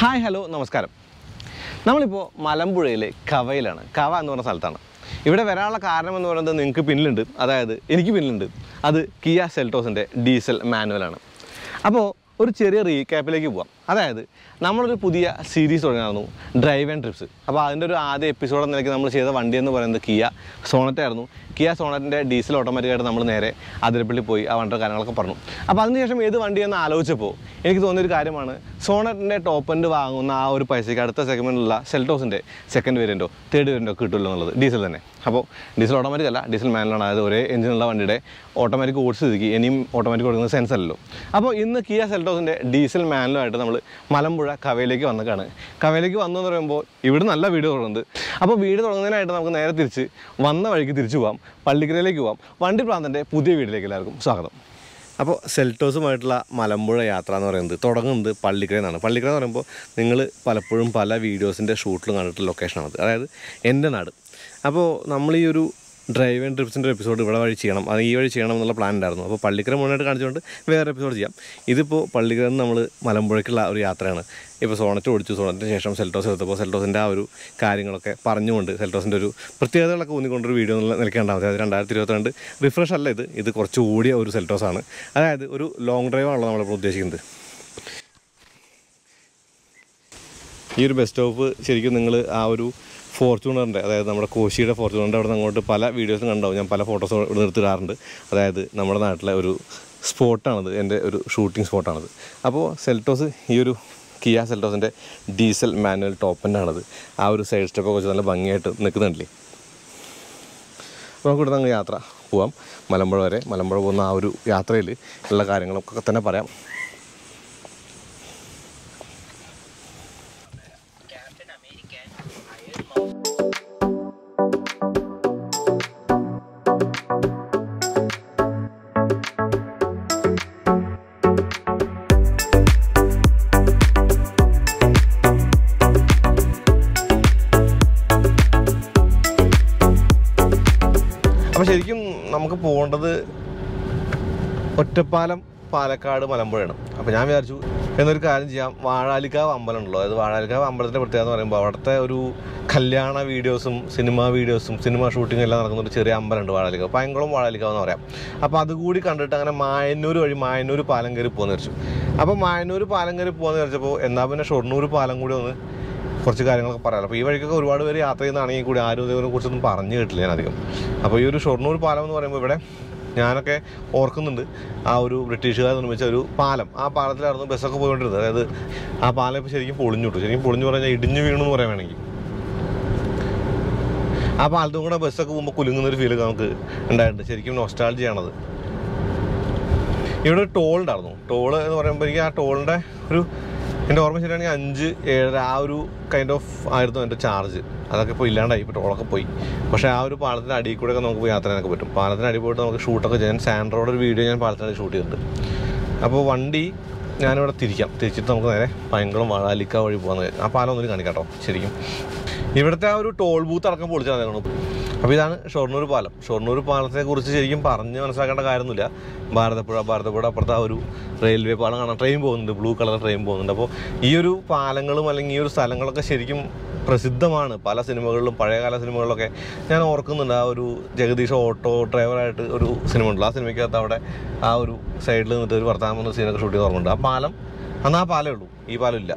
Hi hello നമസ്കാരം നമ്മളിപ്പോൾ മലമ്പുഴയിലെ കവയിലാണ് കവ എന്ന് പറഞ്ഞ സ്ഥലത്താണ് ഇവിടെ വരാനുള്ള കാരണം എന്ന് പറയുന്നത് നിങ്ങൾക്ക് പിന്നിലുണ്ട് അതായത് എനിക്ക് പിന്നിലുണ്ട് അത് കിയ സെൽട്ടോസിൻ്റെ ഡീസൽ മാനുവലാണ് അപ്പോൾ ഒരു ചെറിയ റീക്യാപ്പിലേക്ക് പോവാം അതായത് നമ്മളൊരു പുതിയ സീരീസ് തുടങ്ങിയായിരുന്നു ഡ്രൈവ് ആൻഡ് ട്രിപ്സ് അപ്പോൾ അതിൻ്റെ ഒരു ആദ്യ എപ്പിസോഡ് എന്ന നിലയ്ക്ക് നമ്മൾ ചെയ്ത വണ്ടി എന്ന് പറയുന്നത് കിയ സോണറ്റ് ആയിരുന്നു കിയ സോണറ്റിൻ്റെ ഡീസൽ ഓട്ടോമാറ്റിക്കായിട്ട് നമ്മൾ നേരെ അതിരപ്പള്ളി പോയി ആ വണ്ടിയുടെ കാര്യങ്ങളൊക്കെ പറഞ്ഞു അപ്പോൾ അതിനുശേഷം ഏത് വണ്ടിയെന്ന് ആലോചിച്ചപ്പോൾ എനിക്ക് തോന്നിയൊരു കാര്യമാണ് സോണറ്റിൻ്റെ ടോപ്പ് എൻഡ് വാങ്ങുന്ന ആ ഒരു പൈസയ്ക്ക് അടുത്ത സെഗ്മെൻറ്റിലുള്ള സെൽട്ടോസിൻ്റെ സെക്കൻഡ് വേരിയൻറ്റോ തേർഡ് വേരിയൻറ്റോ കിട്ടുമല്ലോ എന്നുള്ളത് ഡീസൽ തന്നെ അപ്പോൾ ഡീസൽ ഓട്ടോമാറ്റിക് അല്ല ഡീസൽ മാനുവലാണ് അതായത് ഒരേ എഞ്ചിനുള്ള വണ്ടിയുടെ ഓട്ടോമാറ്റിക് ഓടിച്ച് സ്ഥിതിക്ക് ഇനിയും ഓട്ടോമാറ്റിക് കൊടുക്കുന്ന സെൻസ് അല്ലല്ലോ അപ്പോൾ ഇന്ന് കിയ സെൽട്ടോസിൻ്റെ ഡീസൽ മാനുവലായിട്ട് നമ്മൾ മലമ്പുഴ കവയിലേക്ക് വന്നേക്കാണ് കവയിലേക്ക് വന്നു എന്ന് പറയുമ്പോൾ ഇവിടെ നല്ല വീട് തുടങ്ങുന്നുണ്ട് അപ്പോൾ വീട് തുടങ്ങുന്നതിനായിട്ട് നമുക്ക് നേരെ തിരിച്ച് വന്ന വഴിക്ക് തിരിച്ചു പോകാം പള്ളിക്കരയിലേക്ക് പോകാം വണ്ടി പ്രാന്തൻ്റെ പുതിയ വീട്ടിലേക്ക് എല്ലാവർക്കും സ്വാഗതം അപ്പോൾ സെൽട്ടോസുമായിട്ടുള്ള മലമ്പുഴ യാത്ര എന്ന് പറയുന്നത് തുടങ്ങുന്നത് പള്ളിക്കര എന്നാണ് പള്ളിക്കര എന്ന് പറയുമ്പോൾ നിങ്ങൾ പലപ്പോഴും പല വീഡിയോസിൻ്റെ ഷൂട്ടിലും കണ്ടിട്ടുള്ള ലൊക്കേഷനാണത് അതായത് എൻ്റെ നാട് അപ്പോൾ നമ്മൾ ഈ ഒരു ഡ്രൈവ് ആൻഡ് ട്രിപ്സിൻ്റെ ഒരു എപ്പിസോഡ് ഇവിടെ വഴി ചെയ്യണം അത് ഈ വഴി ചെയ്യണം എന്നുള്ള പ്ലാൻ ഉണ്ടായിരുന്നു അപ്പോൾ പള്ളിക്കര മുന്നോട്ട് കാണിച്ചുകൊണ്ട് വേറെ എപ്പിസോഡ് ചെയ്യാം ഇതിപ്പോൾ പള്ളിക്കര നിന്ന് നമ്മൾ മലമ്പുഴയ്ക്കുള്ള ഒരു യാത്രയാണ് ഇപ്പോൾ സോണറ്റ് ഓടിച്ചു സോണറ്റിന് ശേഷം സെൽട്ടോസ് എടുത്തപ്പോൾ സെൽട്ടോസിൻ്റെ ആ ഒരു കാര്യങ്ങളൊക്കെ പറഞ്ഞുകൊണ്ട് സെൽട്ടോസിൻ്റെ ഒരു പ്രത്യേകതകളൊക്കെ ഊന്നിക്കൊണ്ടൊരു വീഡിയോ എന്നുള്ള നിലയ്ക്കേണ്ടാവും അതായത് രണ്ടായിരത്തി ഇരുപത്തിരണ്ട് റിഫ്രഷ് അല്ല ഇത് ഇത് കുറച്ച് കൂടിയ ഒരു സെൽട്ടോസാണ് അതായത് ഒരു ലോങ് ഡ്രൈവാണല്ലോ നമ്മളിപ്പോൾ ഉദ്ദേശിക്കുന്നത് ഈ ഒരു ബസ് സ്റ്റോപ്പ് ശരിക്കും നിങ്ങൾ ആ ഒരു ഫോർച്യൂണറിൻ്റെ അതായത് നമ്മുടെ കോശിയുടെ ഫോർച്യൂണറിൻ്റെ അവിടെ നിന്ന് അങ്ങോട്ട് പല വീഡിയോസും കണ്ടാവും ഞാൻ പല ഫോട്ടോസും ഇവിടെ നിർത്തിടാറുണ്ട് അതായത് നമ്മുടെ നാട്ടിലെ ഒരു സ്പോട്ടാണിത് എൻ്റെ ഒരു ഷൂട്ടിംഗ് സ്പോട്ടാണിത് അപ്പോൾ സെൽട്ടോസ് ഈ ഒരു കിയ സെൽട്ടോസിൻ്റെ ഡീസൽ മാനുവൽ ടോപ്പൻ്റാണത് ആ ഒരു സൈഡ് സ്റ്റെപ്പൊക്കെ വെച്ച് നല്ല ഭംഗിയായിട്ട് നിൽക്കുന്നുണ്ടല്ലേ അപ്പോൾ നമുക്ക് ഇവിടെ നിന്ന് യാത്ര പോവാം മലമ്പുഴ വരെ മലമ്പുഴ പോകുന്ന ആ ഒരു യാത്രയിൽ ഉള്ള കാര്യങ്ങളൊക്കെ തന്നെ പറയാം അപ്പോൾ ശരിക്കും നമുക്ക് പോകേണ്ടത് ഒറ്റപ്പാലം പാലക്കാട് മലമ്പുഴയാണ് അപ്പോൾ ഞാൻ വിചാരിച്ചു എന്നൊരു കാര്യം ചെയ്യാം വാഴാലിക്കാവ് അമ്പലം ഉണ്ടല്ലോ അതായത് വാഴാലിക്കാവ് അമ്പലത്തിൻ്റെ പ്രത്യേകത എന്ന് പറയുമ്പോൾ അവിടുത്തെ ഒരു കല്യാണ വീഡിയോസും സിനിമ വീഡിയോസും സിനിമ ഷൂട്ടിംഗ് എല്ലാം നടക്കുന്ന ഒരു ചെറിയ അമ്പലമുണ്ട് വാഴാലിക്കാവ് പയങ്കുളം വാഴാലിക്കാവ് എന്ന് പറയാം അപ്പോൾ അതുകൂടി കണ്ടിട്ട് അങ്ങനെ മായന്നൂർ വഴി മായന്നൂർ പാലം കയറി പോകുന്ന വിചാരിച്ചു അപ്പോൾ മായന്നൂർ പാലം കയറി പോകുന്ന വിചാരിച്ചപ്പോൾ എന്നാൽ പിന്നെ ഷൊർണൂർ പാലം കൂടി ഒന്ന് കുറച്ച് കാര്യങ്ങളൊക്കെ പറയാം അപ്പോൾ ഈ വഴിക്കൊക്കെ ഒരുപാട് പേര് യാത്ര ചെയ്യുന്നതാണെങ്കിൽ കൂടി ആരും ഇതിനെ കുറിച്ചൊന്നും പറഞ്ഞു കേട്ടില്ല ഞാൻ അധികം അപ്പോൾ ഈ ഒരു ഷൊർണൂർ പാലം എന്ന് പറയുമ്പോൾ ഇവിടെ ഞാനൊക്കെ ഓർക്കുന്നുണ്ട് ആ ഒരു ബ്രിട്ടീഷുകാർ നിർമ്മിച്ച ഒരു പാലം ആ പാലത്തിലായിരുന്നു ബസ്സൊക്കെ പോയിക്കൊണ്ടിരുന്നത് അതായത് ആ പാലം ഇപ്പോൾ ശരിക്കും പൊളിഞ്ഞു വിട്ടു ശരിക്കും പൊളിഞ്ഞു പറഞ്ഞാൽ ഇടിഞ്ഞു വീണു എന്ന് പറയാൻ വേണമെങ്കിൽ ആ പാലത്തും കൂടെ ബസ്സൊക്കെ പോകുമ്പോൾ കുലുങ്ങുന്ന ഒരു ഫീൽ നമുക്ക് ഉണ്ടായിട്ടുണ്ട് ശരിക്കും നൊസ്റ്റാൾജിയാണത് ഇവിടെ ഒരു ടോൾ ഉണ്ടായിരുന്നു ടോൾ എന്ന് പറയുമ്പോൾ എനിക്ക് ആ ടോളിൻ്റെ ഒരു എൻ്റെ ഓർമ്മ ശരിയാണെങ്കിൽ അഞ്ച് ഏഴര ആ ഒരു കൈൻഡ് ഓഫ് ആയിരുന്നു എൻ്റെ ചാർജ് അതൊക്കെ ഇപ്പോൾ ഇല്ലാണ്ടായി ഇപ്പോൾ ടോളൊക്കെ പോയി പക്ഷേ ആ ഒരു പാലത്തിൻ്റെ അടിയിൽ കൂടെ ഒക്കെ നമുക്ക് പോയി യാത്ര ചെയ്യാനൊക്കെ പറ്റും പാലത്തിൻ്റെ അടി പോയിട്ട് നമുക്ക് ഷൂട്ടൊക്കെ ചെയ്യാൻ സാൻഡ്രോയുടെ ഒരു വീഡിയോ ഞാൻ പാലത്തിൻ്റെ ഷൂട്ട് ചെയ്തിട്ടുണ്ട് അപ്പോൾ വണ്ടി ഞാനിവിടെ തിരിക്കാം തിരിച്ചിട്ട് നമുക്ക് നേരെ പയങ്കുളം വാഴാലിക്ക വഴി പോകാൻ ആ പാലം ഒന്നും കാണിക്കാം കേട്ടോ ശരിക്കും ഇവിടുത്തെ ആ ഒരു ടോൾ ബൂത്ത് അടക്കം പൊളിച്ചാണ് ഞങ്ങൾ അപ്പോൾ ഇതാണ് ഷൊർണൂർ പാലം ഷൊർണൂർ പാലത്തെ കുറിച്ച് ശരിക്കും പറഞ്ഞ് മനസ്സിലാക്കേണ്ട കാര്യമൊന്നുമില്ല ഭാരതപ്പുഴ ഭാരതപ്പുഴ അപ്പുറത്തെ ആ ഒരു റെയിൽവേ പാലം കാണാൻ ട്രെയിൻ പോകുന്നുണ്ട് ബ്ലൂ കളർ ട്രെയിൻ പോകുന്നുണ്ട് അപ്പോൾ ഈ ഒരു പാലങ്ങളും അല്ലെങ്കിൽ ഈ ഒരു സ്ഥലങ്ങളൊക്കെ ശരിക്കും പ്രസിദ്ധമാണ് പല സിനിമകളിലും പഴയകാല സിനിമകളിലൊക്കെ ഞാൻ ഓർക്കുന്നുണ്ട് ആ ഒരു ജഗദീഷ് ഓട്ടോ ഡ്രൈവറായിട്ട് ഒരു സിനിമ ഉണ്ടല്ലോ ആ സിനിമയ്ക്കകത്ത് അവിടെ ആ ഒരു സൈഡിൽ നിന്നിട്ട് ഒരു വർത്തമാനം സീനൊക്കെ ഷൂട്ട് ചെയ്ത് ഓർമ്മയുണ്ട് ആ പാലം അന്ന് ആ പാലേ ഉള്ളൂ ഈ പാലം ഇല്ല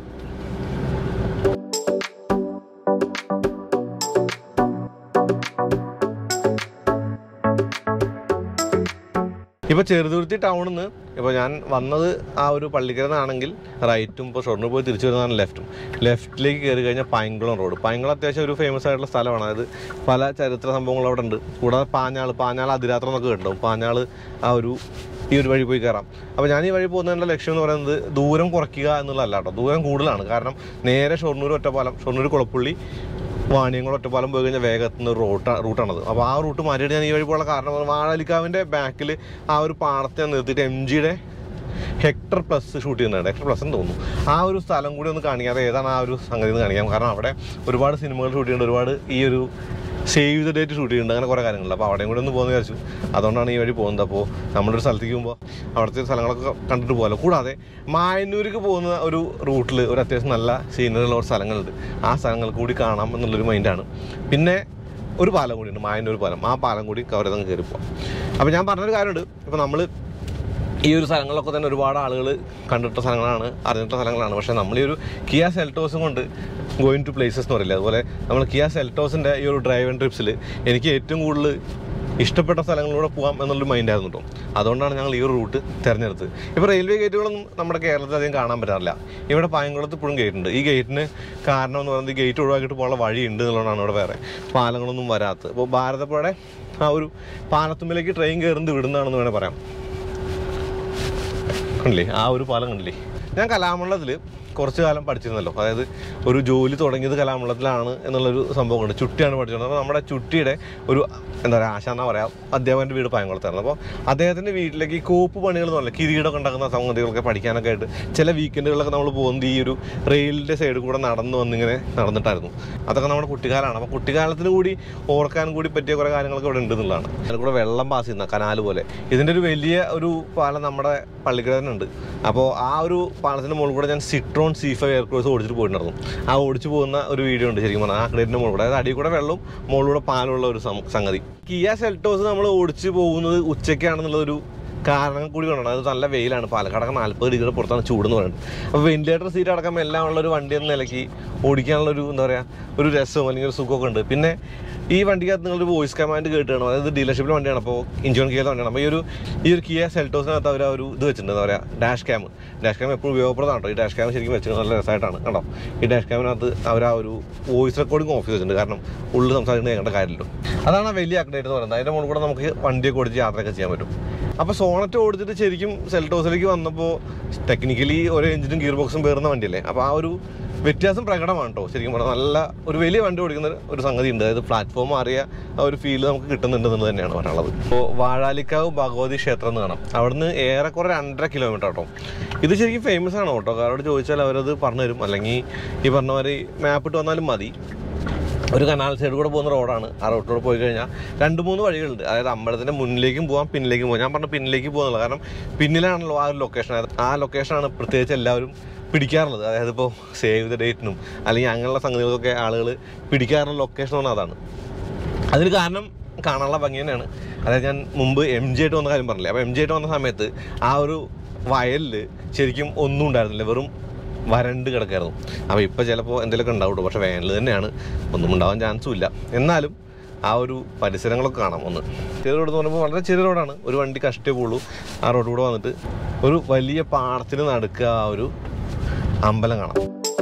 ഇപ്പോൾ ചെറുതുരുത്തി ടൗണിൽ നിന്ന് ഇപ്പോൾ ഞാൻ വന്നത് ആ ഒരു പള്ളിക്കരന്നാണെങ്കിൽ റൈറ്റും ഇപ്പോൾ ഷൊർണൂർ പോയി തിരിച്ചു വരുന്നതാണ് ലെഫ്റ്റും ലെഫ്റ്റിലേക്ക് കയറി കഴിഞ്ഞാൽ പൈങ്കുളം റോഡ് പൈങ്കുളം അത്യാവശ്യം ഒരു ഫേമസ് ആയിട്ടുള്ള സ്ഥലമാണ് അതായത് പല ചരിത്ര സംഭവങ്ങൾ അവിടെ ഉണ്ട് കൂടാതെ പാഞ്ഞാൾ പാഞ്ഞാൾ അതിരാത്രം എന്നൊക്കെ കേട്ടോ പാഞ്ഞാൾ ആ ഒരു ഈ ഒരു വഴി പോയി കയറാം അപ്പോൾ ഞാൻ ഈ വഴി പോകുന്നതിൻ്റെ ലക്ഷ്യം എന്ന് പറയുന്നത് ദൂരം കുറയ്ക്കുക എന്നുള്ളതല്ല കേട്ടോ ദൂരം കൂടുതലാണ് കാരണം നേരെ ഷൊർണൂർ ഒറ്റപ്പാലം ഷൊർണൂർ കുളപ്പുള്ളി വാണിയംകുളം ഒറ്റപ്പാലം പോയി കഴിഞ്ഞാൽ വേഗം എത്തുന്ന ഒരു റൂട്ടാ റൂട്ടാണത് അപ്പോൾ ആ റൂട്ട് മാറ്റിയിട്ട് ഞാൻ ഈ വഴി പോകാനുള്ള കാരണം വാഴാലിക്കാവിൻ്റെ ബാക്കിൽ ആ ഒരു പാടത്തെ ഞാൻ നിർത്തിയിട്ട് എം ജിയുടെ ഹെക്ടർ പ്ലസ് ഷൂട്ട് ചെയ്യുന്നുണ്ട് ഹെക്ടർ പ്ലസ് എന്ന് തോന്നുന്നു ആ ഒരു സ്ഥലം കൂടി ഒന്ന് കാണിക്കാതെ ഏതാണ് ആ ഒരു സംഗതി എന്ന് കാണിക്കാം കാരണം അവിടെ ഒരുപാട് സിനിമകൾ ഷൂട്ട് ചെയ്യുന്നുണ്ട് ഒരുപാട് ഈ ഒരു സേവ് ദ ഡേറ്റ് ഷൂട്ട് ചെയ്യുന്നുണ്ട് അങ്ങനെ കുറേ കാര്യങ്ങളുണ്ട് അപ്പോൾ അവിടെയും കൂടെ ഒന്ന് പോകുന്ന വിചാരിച്ചു അതുകൊണ്ടാണ് ഈ വഴി പോകുന്നത് അപ്പോൾ നമ്മളൊരു സ്ഥലത്തേക്ക് പോകുമ്പോൾ അവിടുത്തെ സ്ഥലങ്ങളൊക്കെ കണ്ടിട്ട് പോകാമല്ലോ കൂടാതെ മായന്നൂർക്ക് പോകുന്ന ഒരു റൂട്ടിൽ ഒരു അത്യാവശ്യം നല്ല സീനറിയുള്ള ഒരു സ്ഥലങ്ങളുണ്ട് ആ സ്ഥലങ്ങൾ കൂടി കാണാം എന്നുള്ളൊരു മൈൻഡാണ് പിന്നെ ഒരു പാലം കൂടിയുണ്ട് മായന്നൂർ പാലം ആ പാലം കൂടി കവർ ചെയ്ത് കയറി പോകാം അപ്പോൾ ഞാൻ പറഞ്ഞൊരു കാര്യമുണ്ട് ഇപ്പോൾ നമ്മൾ ഈ ഒരു സ്ഥലങ്ങളിലൊക്കെ തന്നെ ഒരുപാട് ആളുകൾ കണ്ടിട്ട സ്ഥലങ്ങളാണ് അറിഞ്ഞിട്ട സ്ഥലങ്ങളാണ് പക്ഷേ നമ്മൾ ഈ ഒരു കിയ സെൽറ്റോസും കൊണ്ട് ഗോയിങ് ടു പ്ലേസസ് എന്ന് പറയില്ല അതുപോലെ നമ്മൾ കിയ സെൽറ്റോസിൻ്റെ ഈ ഒരു ഡ്രൈവ് ആൻഡ് ട്രിപ്സിൽ എനിക്ക് ഏറ്റവും കൂടുതൽ ഇഷ്ടപ്പെട്ട സ്ഥലങ്ങളിലൂടെ പോകാം എന്നുള്ളൊരു മൈൻഡായിരുന്നു കേട്ടോ അതുകൊണ്ടാണ് ഞങ്ങൾ ഈ ഒരു റൂട്ട് തിരഞ്ഞെടുത്തത് ഇപ്പോൾ റെയിൽവേ ഗേറ്റുകളൊന്നും നമ്മുടെ കേരളത്തിൽ അധികം കാണാൻ പറ്റാറില്ല ഇവിടെ പായംകുളത്ത് ഇപ്പോഴും ഗേറ്റ് ഉണ്ട് ഈ ഗേറ്റിന് കാരണം എന്ന് പറയുന്നത് ഈ ഗേറ്റ് ഒഴിവാക്കിയിട്ട് പോകാനുള്ള വഴി ഉണ്ട് എന്നുള്ളതാണ് ഇവിടെ വേറെ പാലങ്ങളൊന്നും വരാത്തത് അപ്പോൾ ഭാരതപ്പുഴയുടെ ആ ഒരു പാലത്തുമ്പിലേക്ക് ട്രെയിൻ കയറുന്നത് ഇവിടുന്നാണെന്ന് വേണേൽ പറയാം കണ്ടില്ലേ ആ ഒരു പാലം കണ്ടില്ലേ ഞാൻ കലാമണ്ഡലത്തിൽ കുറച്ച് കാലം പഠിച്ചിരുന്നല്ലോ അതായത് ഒരു ജോലി തുടങ്ങിയത് കലാമണ്ഡലത്തിലാണ് എന്നുള്ളൊരു സംഭവമുണ്ട് ചുട്ടിയാണ് പഠിച്ചിരുന്നത് അപ്പോൾ നമ്മുടെ ചുട്ടിയുടെ ഒരു എന്താ പറയുക ആശ എന്നാ പറയാം അധ്യാപകൻ്റെ വീട് പായംകുളത്തായിരുന്നു അപ്പോൾ അദ്ദേഹത്തിൻ്റെ വീട്ടിലേക്ക് ഈ കോപ്പ് പണികൾ എന്ന് പറഞ്ഞാൽ കിരീടമൊക്കെ ഉണ്ടാക്കുന്ന സംഗതികളൊക്കെ പഠിക്കാനൊക്കെ ആയിട്ട് ചില വീക്കെൻഡുകളൊക്കെ നമ്മൾ പോകുന്നത് ഈ ഒരു റെയിലിൻ്റെ സൈഡിൽ കൂടെ നടന്നു വന്നിങ്ങനെ നടന്നിട്ടായിരുന്നു അതൊക്കെ നമ്മുടെ കുട്ടിക്കാലമാണ് അപ്പോൾ കുട്ടിക്കാലത്തിന് കൂടി ഓർക്കാൻ കൂടി പറ്റിയ കുറേ കാര്യങ്ങളൊക്കെ ഇവിടെ ഉണ്ട് എന്നുള്ളതാണ് അതിൽ കൂടെ വെള്ളം പാസ് ചെയ്യുന്ന കനാൽ പോലെ ഇതിൻ്റെ ഒരു വലിയ ഒരു പാലം നമ്മുടെ പള്ളിക്കരനുണ്ട് അപ്പോൾ ആ ഒരു പാലത്തിൻ്റെ മുകളിൽ കൂടെ ഞാൻ സിട്രോൺ സി ഫൈവ് എയർക്രോസ് ഓടിച്ചിട്ട് പോയിട്ടുണ്ടായിരുന്നു ആ ഓടിച്ചു പോകുന്ന ഒരു വീഡിയോ ഉണ്ട് ശരിക്കും പറഞ്ഞാൽ ആ ക്രേറ്റിൻ്റെ മുകളിൽ കൂടെ അതായത് അടിയിൽ കൂടെ വെള്ളവും മുകളിലൂടെ പാലുള്ള ഒരു സം- സംഗതി കിയ സെൽറ്റോസ് നമ്മൾ ഓടിച്ചു പോകുന്നത് ഉച്ചയ്ക്കാണെന്നുള്ളൊരു കാരണം കൂടി കൊണ്ടാണ് അത് നല്ല വെയിലാണ് പാലക്കാടൊക്കെ നാൽപ്പത് ഡിഗ്രി പുറത്താണ് ചൂടെന്ന് പറയുന്നത് അപ്പോൾ വെന്റിലേറ്റർ സീറ്റ് അടക്കം എല്ലാം ഉള്ള ഒരു വണ്ടി എന്ന നിലയ്ക്ക് ഓടിക്കാനുള്ള ഒരു എന്താ പറയുക ഒരു രസവും അല്ലെങ്കിൽ ഒരു സുഖമൊക്കെ ഉണ്ട് പിന്നെ ഈ വണ്ടിക്കകത്ത് നിങ്ങളൊരു വോയിസ് കമാൻഡ് കേട്ടാണ് അതായത് ഡീലർഷിപ്പിൽ വണ്ടിയാണ് അപ്പോൾ ഇഞ്ചോൺ കിയത്തെ വണ്ടിയാണ് അപ്പോൾ ഈ ഒരു ഈ ഒരു കിയ സെൽറ്റോസിനകത്ത് അവർ ആ ഒരു ഇത് വെച്ചിട്ടുണ്ട് എന്താ പറയുക ഡാഷ് ക്യാം ഡാഷ് ക്യാം എപ്പോഴും ഉപയോഗപ്രദമാണ് കേട്ടോ ഈ ഡാഷ് ക്യാം ശരിക്കും വെച്ചിട്ട് നല്ല രസമായിട്ടാണ് കണ്ടോ ഈ ഡാഷ് ക്യാമിനകത്ത് അവർ ആ ഒരു വോയിസ് റെക്കോർഡിംഗ് ഓഫ് ചെയ്തിട്ടുണ്ട് കാരണം ഉള്ളിൽ സംസാരിക്കുന്നത് കേൾക്കേണ്ട കാര്യമല്ലോ അതാണ് ആ വലിയ അപ്ഡേറ്റ് എന്ന് പറയുന്നത് അതിൻ്റെ മുകളിൽ കൂടെ നമുക്ക് വണ്ടിയൊക്കെ ഓടിച്ച് യാത്രയൊക്കെ ചെയ്യാൻ പറ്റും അപ്പോൾ സോണറ്റ് ഓടിച്ചിട്ട് ശരിക്കും സെൽറ്റോസിലേക്ക് വന്നപ്പോൾ ടെക്നിക്കലി ഓരോ എഞ്ചിനും ഗിയർ ബോക്സും പേറുന്ന വണ്ടിയല്ലേ അപ്പോൾ ആ ഒരു വ്യത്യാസം പ്രകടമാണ് കേട്ടോ ശരിക്കും പറഞ്ഞാൽ നല്ല ഒരു വലിയ വണ്ടി ഓടിക്കുന്ന ഒരു സംഗതി ഉണ്ട് അതായത് പ്ലാറ്റ്ഫോം മാറിയ ആ ഒരു ഫീല് നമുക്ക് കിട്ടുന്നുണ്ട് എന്ന് തന്നെയാണ് പറയാനുള്ളത് ഇപ്പോൾ വാഴാലിക്കാവ് ഭഗവതി ക്ഷേത്രം എന്ന് കാണാം അവിടുന്ന് ഏറെക്കുറെ രണ്ടര കിലോമീറ്റർ കേട്ടോ ഇത് ശരിക്കും ഫേമസ് ആണ് കേട്ടോ കാരോട് ചോദിച്ചാൽ അവരത് പറഞ്ഞു തരും അല്ലെങ്കിൽ ഈ പറഞ്ഞ മാതിരി മാപ്പ് ഇട്ട് വന്നാലും മതി ഒരു കനാൽ സൈഡ് കൂടെ പോകുന്ന റോഡാണ് ആ റോഡിലൂടെ പോയി കഴിഞ്ഞാൽ രണ്ട് മൂന്ന് വഴികളുണ്ട് അതായത് അമ്പലത്തിൻ്റെ മുന്നിലേക്കും പോകാം പിന്നിലേക്കും പോകാം ഞാൻ പറഞ്ഞ പിന്നിലേക്ക് പോകുന്നില്ല കാരണം പിന്നിലാണല്ലോ ആ ഒരു ലൊക്കേഷൻ ആ ലൊക്കേഷനാണ് പ്രത്യേകിച്ച് എല്ലാവരും പിടിക്കാറുള്ളത് അതായത് ഇപ്പോൾ സേവ് ദ ഡേറ്റിനും അല്ലെങ്കിൽ അങ്ങനെയുള്ള സംഗതികൾക്കൊക്കെ ആളുകൾ പിടിക്കാറുള്ള ലൊക്കേഷൻ പറഞ്ഞാൽ അതാണ് അതിന് കാരണം കാണാനുള്ള ഭംഗി തന്നെയാണ് അതായത് ഞാൻ മുമ്പ് എം ജി ആയിട്ട് വന്ന കാര്യം പറഞ്ഞില്ലേ അപ്പോൾ എം ജി ആയിട്ട് വന്ന സമയത്ത് ആ ഒരു വയലിൽ ശരിക്കും ഒന്നും ഉണ്ടായിരുന്നില്ല വെറും വരണ്ട് കിടക്കായിരുന്നു അപ്പോൾ ഇപ്പോൾ ചിലപ്പോൾ എന്തെങ്കിലുമൊക്കെ ഉണ്ടാവും കേട്ടോ പക്ഷേ വേനൽ തന്നെയാണ് ഒന്നും ഉണ്ടാവാൻ ചാൻസും ഇല്ല എന്നാലും ആ ഒരു പരിസരങ്ങളൊക്കെ കാണാം ഒന്ന് ചെറിയ റോഡ് എന്ന് പറയുമ്പോൾ വളരെ ചെറിയ റോഡാണ് ഒരു വണ്ടി കഷ്ടേ പോകുള്ളൂ ആ റോഡ് കൂടെ വന്നിട്ട് ഒരു വലിയ പാടത്തിന് നടുക്ക് ആ ഒരു അമ്പലം കാണാം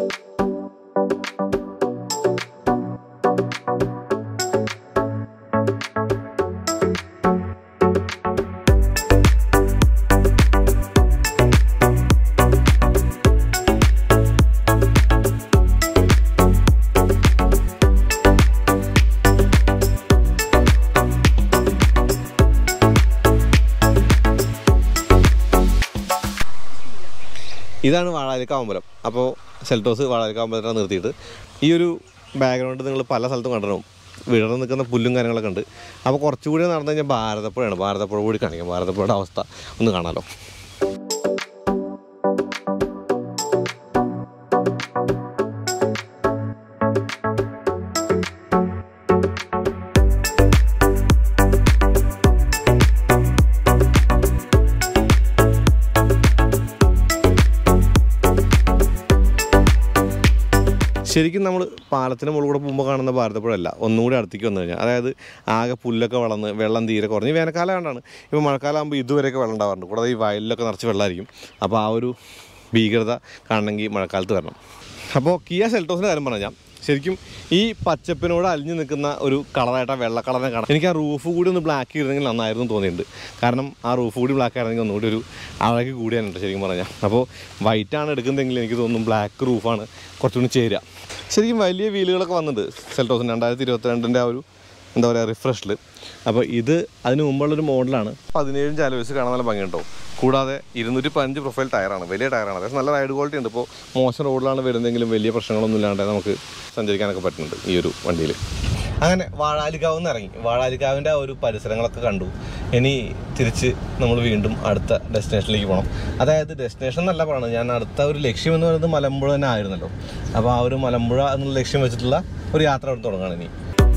ഇതാണ് വാഴാലിക്ക അമ്പലം അപ്പോൾ സെൽറ്റോസ് വാഴാലിക്ക അമ്പലത്തിനെ നിർത്തിയിട്ട് ഈ ഒരു ബാക്ക്ഗ്രൗണ്ട് നിങ്ങൾ പല സ്ഥലത്തും കണ്ടിട്ടുണ്ടാവും വിടർന്ന് നിൽക്കുന്ന പുല്ലും കാര്യങ്ങളൊക്കെ ഉണ്ട് അപ്പോൾ കുറച്ചുകൂടി നടന്നു കഴിഞ്ഞാൽ ഭാരതപ്പുഴയാണ് ഭാരതപ്പുഴ കൂടി കാണിക്കാം ഭാരതപ്പുഴയുടെ അവസ്ഥ ഒന്ന് കാണാമല്ലോ ശരിക്കും നമ്മൾ പാലത്തിന് മുകളിൽ കൂടെ പോകുമ്പോൾ കാണുന്ന ഭാരതപ്പുഴയല്ല ഒന്നും കൂടി അടുത്തേക്ക് വന്നു കഴിഞ്ഞാൽ അതായത് ആകെ പുല്ലൊക്കെ വളർന്ന് വെള്ളം തീരെ കുറഞ്ഞ് ഈ വേനൽക്കാലം കൊണ്ടാണ് ഇപ്പോൾ മഴക്കാലം ആകുമ്പോൾ ഇതുവരെയൊക്കെ വെള്ളം ഉണ്ടാവാറുണ്ട് കൂടാതെ ഈ വയലിലൊക്കെ നിറച്ച് വെള്ളമായിരിക്കും അപ്പോൾ ആ ഒരു ഭീകരത കാണണമെങ്കിൽ മഴക്കാലത്ത് വരണം അപ്പോൾ കിയ സെൽറ്റോസിൻ്റെ കാര്യം പറഞ്ഞാൽ ശരിക്കും ഈ പച്ചപ്പിനോട് അലിഞ്ഞു നിൽക്കുന്ന ഒരു കളറായിട്ട് ആ വെള്ള കളറിനെ കാണാം എനിക്ക് ആ റൂഫ് കൂടി ഒന്ന് ബ്ലാക്ക് ചെയ്തിരുന്നെങ്കിൽ നന്നായിരുന്നു തോന്നിയിട്ടുണ്ട് കാരണം ആ റൂഫ് കൂടി ബ്ലാക്ക് ആയിരുന്നെങ്കിൽ ഒന്നുകൂടി ഒരു അഴക് കൂടിയാനുണ്ട് ശരിക്കും പറഞ്ഞാൽ അപ്പോൾ വൈറ്റ് ആണ് എടുക്കുന്നതെങ്കിൽ എനിക്ക് തോന്നുന്നു ബ്ലാക്ക് റൂഫാണ് കുറച്ചുകൂടി ചേരുക ശരിക്കും വലിയ വീലുകളൊക്കെ വന്നിട്ടുണ്ട് സെൽറ്റോസിന് രണ്ടായിരത്തി ഇരുപത്തിരണ്ടിൻ്റെ ആ ഒരു എന്താ പറയുക റിഫ്രഷിൽ അപ്പോൾ ഇത് അതിന് മുമ്പുള്ളൊരു മോഡലാണ് പതിനേഴും ചാലവേഴ്സ് കാണാൻ നല്ല ഭംഗിയുണ്ടോ കൂടാതെ ഇരുന്നൂറ്റി പതിനഞ്ച് പ്രൊഫൈൽ ടയറാണ് വലിയ ടയറാണ് അതായത് നല്ല റൈഡ് ക്വാളിറ്റി ഉണ്ട് ഇപ്പോൾ മോശം റോഡിലാണ് വരുന്നതെങ്കിലും വലിയ പ്രശ്നങ്ങളൊന്നും ഇല്ലാണ്ട് നമുക്ക് സഞ്ചരിക്കാനൊക്കെ പറ്റുന്നുണ്ട് ഈ ഒരു വണ്ടിയിൽ അങ്ങനെ വാഴാലിക്കാവ് നിന്ന് ഇറങ്ങി വാഴാലിക്കാവിൻ്റെ ആ ഒരു പരിസരങ്ങളൊക്കെ കണ്ടു ഇനി തിരിച്ച് നമ്മൾ വീണ്ടും അടുത്ത ഡെസ്റ്റിനേഷനിലേക്ക് പോകണം അതായത് ഡെസ്റ്റിനേഷൻ എന്നല്ല പറയുന്നത് ഞാൻ അടുത്ത ഒരു ലക്ഷ്യം എന്ന് പറയുന്നത് മലമ്പുഴ തന്നെ ആയിരുന്നല്ലോ അപ്പോൾ ആ ഒരു മലമ്പുഴ എന്നുള്ള ലക്ഷ്യം വെച്ചിട്ടുള്ള ഒരു യാത്ര അവിടെ തുടങ്ങുകയാണ് ഇനി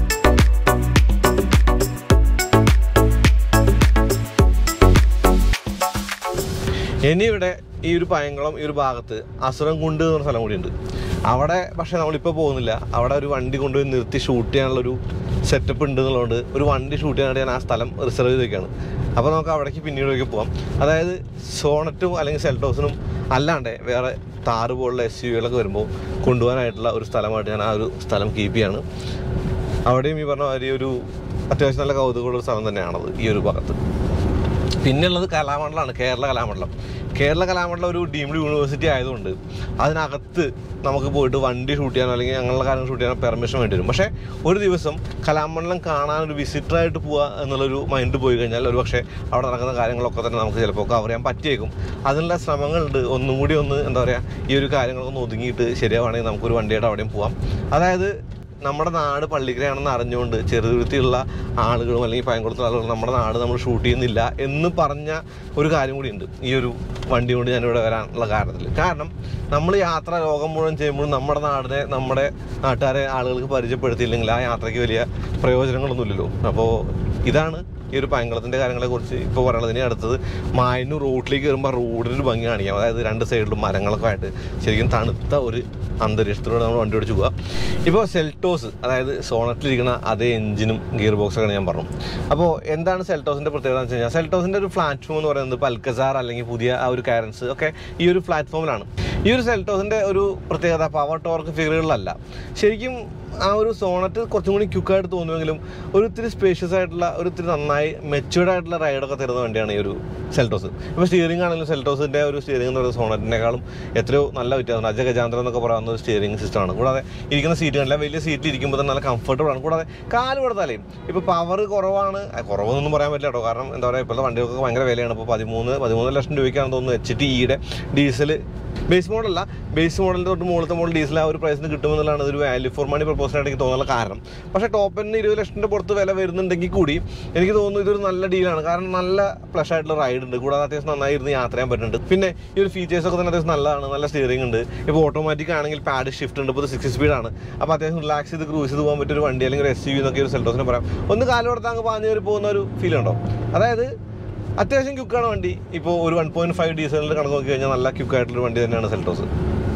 ഇനി ഇവിടെ ഈ ഒരു പയങ്കുളം ഈ ഒരു ഭാഗത്ത് അസുരം കുണ്ട് എന്ന് പറഞ്ഞ സ്ഥലം കൂടിയുണ്ട് അവിടെ പക്ഷേ നമ്മളിപ്പോൾ പോകുന്നില്ല അവിടെ ഒരു വണ്ടി കൊണ്ടുപോയി നിർത്തി ഷൂട്ട് ചെയ്യാനുള്ളൊരു സെറ്റപ്പ് ഉണ്ട് എന്നുള്ളതുകൊണ്ട് ഒരു വണ്ടി ഷൂട്ട് ചെയ്യാനായിട്ട് ഞാൻ ആ സ്ഥലം റിസർവ് ചെയ്തേക്കാണ് അപ്പോൾ നമുക്ക് അവിടേക്ക് പിന്നീടൊക്കെ പോകാം അതായത് സോണറ്റും അല്ലെങ്കിൽ സെൽട്ടോസിനും അല്ലാണ്ട് വേറെ താറ് പോലുള്ള എസ് യു വികളൊക്കെ വരുമ്പോൾ കൊണ്ടുപോകാനായിട്ടുള്ള ഒരു സ്ഥലമായിട്ട് ഞാൻ ആ ഒരു സ്ഥലം കീപ്പ് ചെയ്യാണ് അവിടെയും ഈ പറഞ്ഞ മാതിരി ഒരു അത്യാവശ്യം നല്ല കൗതുകമുള്ള ഒരു സ്ഥലം തന്നെയാണത് ഈ ഒരു ഭാഗത്ത് പിന്നെയുള്ളത് കലാമണ്ഡലമാണ് കേരള കലാമണ്ഡലം കേരള കലാമണ്ഡലം ഒരു ഡീംഡ് യൂണിവേഴ്സിറ്റി ആയതുകൊണ്ട് അതിനകത്ത് നമുക്ക് പോയിട്ട് വണ്ടി ഷൂട്ട് ചെയ്യാനോ അല്ലെങ്കിൽ അങ്ങനെയുള്ള കാര്യങ്ങൾ ഷൂട്ട് ചെയ്യാനോ പെർമിഷൻ വേണ്ടി വരും പക്ഷേ ഒരു ദിവസം കലാമണ്ഡലം കാണാൻ ഒരു വിസിറ്ററായിട്ട് പോവുക എന്നുള്ളൊരു മൈൻഡ് പോയി കഴിഞ്ഞാൽ ഒരു പക്ഷേ അവിടെ നടക്കുന്ന കാര്യങ്ങളൊക്കെ തന്നെ നമുക്ക് ചിലപ്പോൾ കവർ ചെയ്യാൻ പറ്റിയേക്കും അതിനുള്ള ശ്രമങ്ങളുണ്ട് ഒന്നും കൂടി ഒന്ന് എന്താ പറയുക ഈ ഒരു കാര്യങ്ങളൊക്കെ ഒന്ന് ഒതുങ്ങിയിട്ട് ശരിയാവുകയാണെങ്കിൽ നമുക്കൊരു വണ്ടിയുടെ അവിടെയും പോവാം അതായത് നമ്മുടെ നാട് പള്ളിക്കരയാണെന്ന് അറിഞ്ഞുകൊണ്ട് ചെറുതുരുത്തിയുള്ള ആളുകളും അല്ലെങ്കിൽ പയങ്കുളത്തുള്ള ആളുകളും നമ്മുടെ നാട് നമ്മൾ ഷൂട്ട് ചെയ്യുന്നില്ല എന്ന് പറഞ്ഞ ഒരു കാര്യം കൂടി ഉണ്ട് ഈ ഒരു വണ്ടി കൊണ്ട് ഞാനിവിടെ വരാനുള്ള കാരണത്തിൽ കാരണം നമ്മൾ യാത്ര ലോകം മുഴുവൻ ചെയ്യുമ്പോൾ നമ്മുടെ നാടിനെ നമ്മുടെ നാട്ടുകാരെ ആളുകൾക്ക് പരിചയപ്പെടുത്തിയില്ലെങ്കിൽ ആ യാത്രയ്ക്ക് വലിയ പ്രയോജനങ്ങളൊന്നുമില്ലല്ലോ അപ്പോൾ ഇതാണ് ഈ ഒരു പയങ്കുളത്തിൻ്റെ കാര്യങ്ങളെക്കുറിച്ച് ഇപ്പോൾ പറയുന്നത് ഇനി അടുത്തത് മായന്നൂർ റോഡിലേക്ക് കയറുമ്പോൾ റോഡിന് ഒരു ഭംഗി കാണിക്കാം അതായത് രണ്ട് സൈഡിലും മരങ്ങളൊക്കെ ആയിട്ട് ശരിക്കും തണുത്ത ഒരു അന്തരീക്ഷത്തിലൂടെ നമ്മൾ വണ്ടി ഓടിച്ച് പോവുക ഇപ്പോൾ സെൽറ്റോസ് അതായത് സോണറ്റിലിരിക്കുന്ന അതേ എഞ്ചിനും ഗിയർ ബോക്സൊക്കെ ഞാൻ പറഞ്ഞു അപ്പോൾ എന്താണ് സെൽറ്റോസിൻ്റെ പ്രത്യേകത എന്ന് വെച്ച് കഴിഞ്ഞാൽ സെൽറ്റോസിൻ്റെ ഒരു പ്ലാറ്റ്ഫോം എന്ന് പറയുന്നത് ഇപ്പോൾ അൽക്കസാർ അല്ലെങ്കിൽ പുതിയ ആ ഒരു കാരൻസ് ഒക്കെ ഈ ഒരു പ്ലാറ്റ്ഫോമിലാണ് ഈ ഒരു സെൽറ്റോസിൻ്റെ ഒരു പ്രത്യേകത പവർ ടോർക്ക് ഫിഗറുകളിലല്ല ശരിക്കും ആ ഒരു സോണറ്റ് കുറച്ചും കൂടി ക്യുക്കായിട്ട് തോന്നുമെങ്കിലും ഒരു ഇത്തിരി സ്പേഷ്യസ് ആയിട്ടുള്ള ഒരു ഇത്തിരി നന്നായി മെച്ചുവേർഡ് ആയിട്ടുള്ള റൈഡൊക്കെ തരുന്ന വണ്ടിയാണ് ഈ ഒരു സെൽറ്റോസ് ഇപ്പോൾ സ്റ്റിയറിംഗ് ആണെങ്കിലും സെൽറ്റോസിൻ്റെ ഒരു സ്റ്റിയറിംഗ് എന്ന് പറയുന്നത് സോണറ്റിനേക്കാളും എത്രയോ നല്ല വ്യത്യാസമുണ്ട് അജഗജാന്തരം എന്നൊക്കെ പറയുന്ന ഒരു സ്റ്റിയറിംഗ് സിസ്റ്റമാണ് കൂടാതെ ഇരിക്കുന്ന സീറ്റ് കണ്ടില്ല വലിയ സീറ്റിൽ ഇരിക്കുമ്പോൾ തന്നെ നല്ല കംഫർട്ടബിൾ ആണ് കൂടാതെ കാല് കൊടുത്താലേ ഇപ്പോൾ പവർ കുറവാണ് ആ, കുറവൊന്നും പറയാൻ പറ്റില്ല കേട്ടോ കാരണം എന്താ പറയുക ഇപ്പോഴത്തെ വണ്ടികൾക്ക് ഭയങ്കര വിലയാണ് ഇപ്പോൾ പതിമൂന്ന് പതിമൂന്ന് ലക്ഷം രൂപയ്ക്കാണെന്ന് തോന്നുന്നു എച്ച് ടി ഇയുടെ ഡീസൽ ബേസ് മോഡലല്ല ബേസ് മോഡലിൻ്റെ തൊട്ട് മുകളിലത്തെ മോഡൽ ഡീസൽ ആ ഒരു പ്രൈസിന് കിട്ടുമെന്നുള്ളതാണ് ഒരു വാല്യൂ ഫോർ മണി പ്രപ്പോസലായിട്ട് എനിക്ക് തോന്നുന്നുള്ള കാരണം പക്ഷേ ടോപ്പ് എൻഡിന് ഇരുപത് ലക്ഷത്തിൻ്റെ പുറത്ത് വില വരുന്നുണ്ടെങ്കിൽ കൂടി എനിക്ക് തോന്നുന്നു ഇതൊരു നല്ല ഡീലാണ് കാരണം നല്ല ഫ്ലഷ് ആയിട്ടുള്ള റൈഡ് ഉണ്ട് കൂടാതെ അത്യാവശ്യം നന്നായി ഇരുന്ന് യാത്ര ചെയ്യാൻ പറ്റുന്നുണ്ട് പിന്നെ ഈ ഒരു ഫീച്ചേഴ്സ് ഒക്കെ തന്നെ അത്യാവശ്യം നല്ലതാണ് നല്ല സ്റ്റിയറിംഗ് ഉണ്ട് ഇപ്പോൾ ഓട്ടോമാറ്റിക് ആണെങ്കിൽ പാഡ് ഷിഫ്റ്റ് ഉണ്ട് ഇപ്പോൾ സിക്സ് സ്പീഡാണ് അപ്പോൾ അത്യാവശ്യം റിലാക്സ് ചെയ്ത് ക്രൂസ് ചെയ്ത് പോകാൻ പറ്റിയ ഒരു വണ്ടി അല്ലെങ്കിൽ എസ് യു എന്നൊക്കെ ഒരു സെൽറ്റോസിനെ പറയാം ഒന്ന് കാല് കൊടുത്താൽ അങ്ങ് പാഞ്ഞ് കയറി പോകുന്ന ഒരു ഫീൽ ഉണ്ടോ അതായത് അത്യാവശ്യം ക്യുക്കാണ് വണ്ടി ഇപ്പോൾ ഒരു വൺ പോയിന്റ് ഫൈവ് ഡീസലിൽ കണക്ക് നോക്കി കഴിഞ്ഞാൽ നല്ല ക്യുക്കായിട്ടുള്ള വണ്ടി തന്നെയാണ് സെൽറ്റോസ്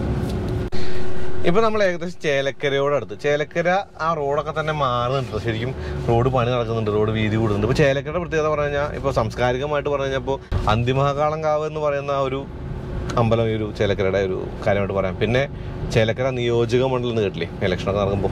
ഇപ്പൊ നമ്മൾ ഏകദേശം ചേലക്കരയോട് അടുത്ത് ചേലക്കര ആ റോഡൊക്കെ തന്നെ മാറുന്നുണ്ട് ശരിക്കും റോഡ് പണി നടക്കുന്നുണ്ട് റോഡ് വീതി കൂടുന്നുണ്ട് ഇപ്പൊ ചേലക്കരയുടെ പ്രത്യേകത പറഞ്ഞു കഴിഞ്ഞാൽ ഇപ്പൊ സാംസ്കാരികമായിട്ട് പറഞ്ഞു കഴിഞ്ഞാൽ ഇപ്പോൾ അന്തിമഹാകാളം കാവ് എന്ന് പറയുന്ന ആ ഒരു അമ്പലം ഈ ഒരു ചേലക്കരയുടെ ഒരു കാര്യമായിട്ട് പറയാം പിന്നെ ചേലക്കര നിയോജക മണ്ഡലം എന്ന് കേട്ടില്ലേ ഇലക്ഷനൊക്കെ നടക്കുമ്പോൾ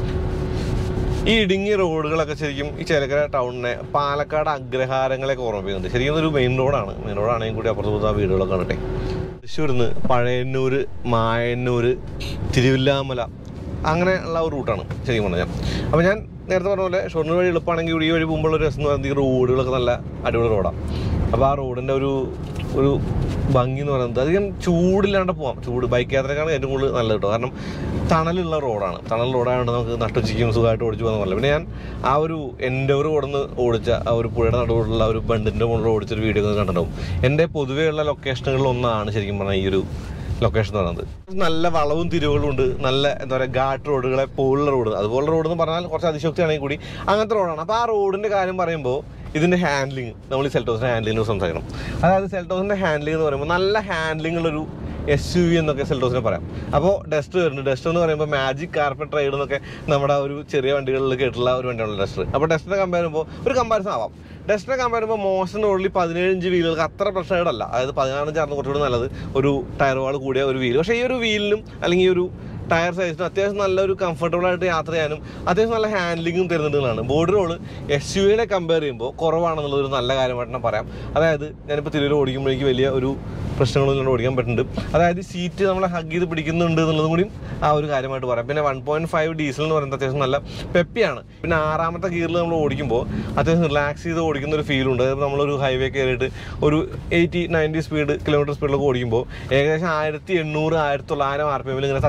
ഈ ഇടുങ്ങിയ റോഡുകളൊക്കെ ശരിക്കും ഈ ചേലക്കര ടൗണിനെ പാലക്കാട് അഗ്രഹാരങ്ങളെയൊക്കെ ഓർമ്മിപ്പിക്കുന്നുണ്ട് ശരിക്കും ഒരു മെയിൻ റോഡാണ് മെയിൻ റോഡാണെങ്കിൽ കൂടി അപ്പുറത്ത് പുറത്ത് ആ വീടുകളൊക്കെ കണ്ടട്ടെ തൃശ്ശൂരിൽ നിന്ന് പഴയന്നൂർ മായന്നൂർ തിരുവില്ലാമല അങ്ങനെയുള്ള ഒരു റൂട്ടാണ് ശരിക്കും പറഞ്ഞാൽ അപ്പോൾ ഞാൻ നേരത്തെ പറഞ്ഞ പോലെ ഷൊർണൂർ വഴി എളുപ്പമാണെങ്കിൽ ഈ വഴി പോകുമ്പോൾ ഒരു രസം എന്ന് പറയുന്നത് ഈ റോഡുകളൊക്കെ നല്ല അടിപൊളി റോഡാണ് അപ്പോൾ ആ റോഡിൻ്റെ ഒരു ഒരു ഭംഗി എന്ന് പറയുന്നത് അധികം ചൂടില്ലാണ്ട് പോവാം ചൂട് ബൈക്ക് യാത്രക്കാണ് ഏറ്റവും കൂടുതൽ നല്ലത് കേട്ടോ കാരണം തണലുള്ള റോഡാണ് തണൽ റോഡായതുകൊണ്ട് നമുക്ക് നട്ടുച്ചയ്ക്കും സുഖമായിട്ട് ഓടിച്ചു പോകാൻ നല്ല പിന്നെ ഞാൻ ആ ഒരു എൻഡോർ കൊടുന്ന് ഓടിച്ച ആ ഒരു പുഴയുടെ നടുവിലുള്ള ഒരു ബണ്ടിൻ്റെ മുകളിൽ ഓടിച്ചൊരു വീഡിയോ ഒക്കെ കണ്ടിട്ടുണ്ടാവും എൻ്റെ പൊതുവെയുള്ള ലൊക്കേഷനുകളിൽ ഒന്നാണ് ശരിക്കും പറഞ്ഞാൽ ഈ ഒരു ലൊക്കേഷൻ എന്ന് പറയുന്നത് നല്ല വളവും തിരിവുകളും ഉണ്ട് നല്ല എന്താ പറയുക ഘാട്ട് റോഡുകളെ പോലുള്ള റോഡ് അതുപോലുള്ള റോഡ് എന്ന് പറഞ്ഞാൽ കുറച്ച് അതിശോക്തിയാണെങ്കിൽ കൂടി അങ്ങനത്തെ റോഡാണ് അപ്പോൾ ആ റോഡിൻ്റെ കാര്യം പറയുമ്പോൾ ഇതിൻ്റെ ഹാൻഡ്ലിങ് നമ്മൾ ഈ സെൽറ്റോസിൻ്റെ ഹാൻഡ്ലിങ്ങിനെ സംസാരിക്കണം അതായത് സെൽറ്റോസിൻ്റെ ഹാൻഡ്ലിംഗ് എന്ന് പറയുമ്പോൾ നല്ല ഹാൻഡ്ലിംഗ് ഉള്ളൊരു എസ് യു വി എന്നൊക്കെ സെൽറ്റോസിനെ പറയാം അപ്പോൾ ഡസ്റ്റർ വരുന്നുണ്ട് ഡസ്റ്റർ എന്ന് പറയുമ്പോൾ മാജിക് കാർപ്പറ്റ് റൈഡ് എന്നൊക്കെ നമ്മുടെ ആ ഒരു ചെറിയ വണ്ടികളിൽ കേട്ടുള്ള ഒരു വണ്ടിയാണ് ഡസ്റ്റർ അപ്പോൾ ഡസ്റ്ററിനെ കമ്പയർ ചെയ്യുമ്പോൾ ഒരു കമ്പാരിസൺ ആവാം ഡസ്റ്റിനെ കമ്പയർ ചെയ്യുമ്പോൾ മോശം റോഡിൽ പതിനേഴ് ഇഞ്ച് വീലുകൾക്ക് അത്ര പ്രശ്നമായിട്ടല്ല അതായത് പതിനാറ് ചേർന്ന് കുറച്ചുകൂടി നല്ലത് ഒരു ടയർ വാൾ കൂടിയ ഒരു വീല് പക്ഷേ ഈ ഒരു വീലിനും അല്ലെങ്കിൽ ഈ ഒരു ടയർ സൈസിനും അത്യാവശ്യം നല്ലൊരു കംഫർട്ടബിൾ ആയിട്ട് യാത്ര ചെയ്യാനും അത്യാവശ്യം നല്ല ഹാൻഡ്ലിങ്ങും തരുന്നുള്ളതാണ് ബോഡി റോള് എസ് യു വിനെ കമ്പയർ ചെയ്യുമ്പോൾ കുറവാണെന്നുള്ളത് ഒരു നല്ല കാര്യമായിട്ട് ഞാൻ പറയാം അതായത് ഞാനിപ്പോൾ തിരുവല്ല ഓടിക്കുമ്പോൾ എനിക്ക് വലിയ ഒരു പ്രശ്നങ്ങളൊന്നും ഓടിക്കാൻ പറ്റുന്നുണ്ട് അതായത് സീറ്റ് നമ്മളെ ഹഗ് ചെയ്ത് പിടിക്കുന്നുണ്ട് എന്നുള്ളതും കൂടിയും ആ ഒരു കാര്യമായിട്ട് പറയാം പിന്നെ വൺ പോയിന്റ് ഫൈവ് ഡീസൽ എന്ന് പറയുന്നത് അത്യാവശ്യം നല്ല പെപ്പിയാണ് പിന്നെ ആറാമത്തെ ഗിയറിൽ നമ്മൾ ഓടിക്കുമ്പോൾ അത്യാവശ്യം റിലാക്സ് ചെയ്ത് ഓടിക്കുന്ന ഒരു ഫീലുണ്ട് അതായത് നമ്മളൊരു ഹൈവേ കയറിയിട്ട് ഒരു എയ്റ്റി നയൻറ്റി സ്പീഡ് കിലോമീറ്റർ സ്പീഡിലൊക്കെ ഓടിക്കുമ്പോൾ ഏകദേശം ആയിരത്തി എണ്ണൂറ് ആയിരത്തി തൊള്ളായിരം ആർ പി എമ്മിൽ ഇങ്ങനെ തത്തി കളിച്ചുകൊണ്ട്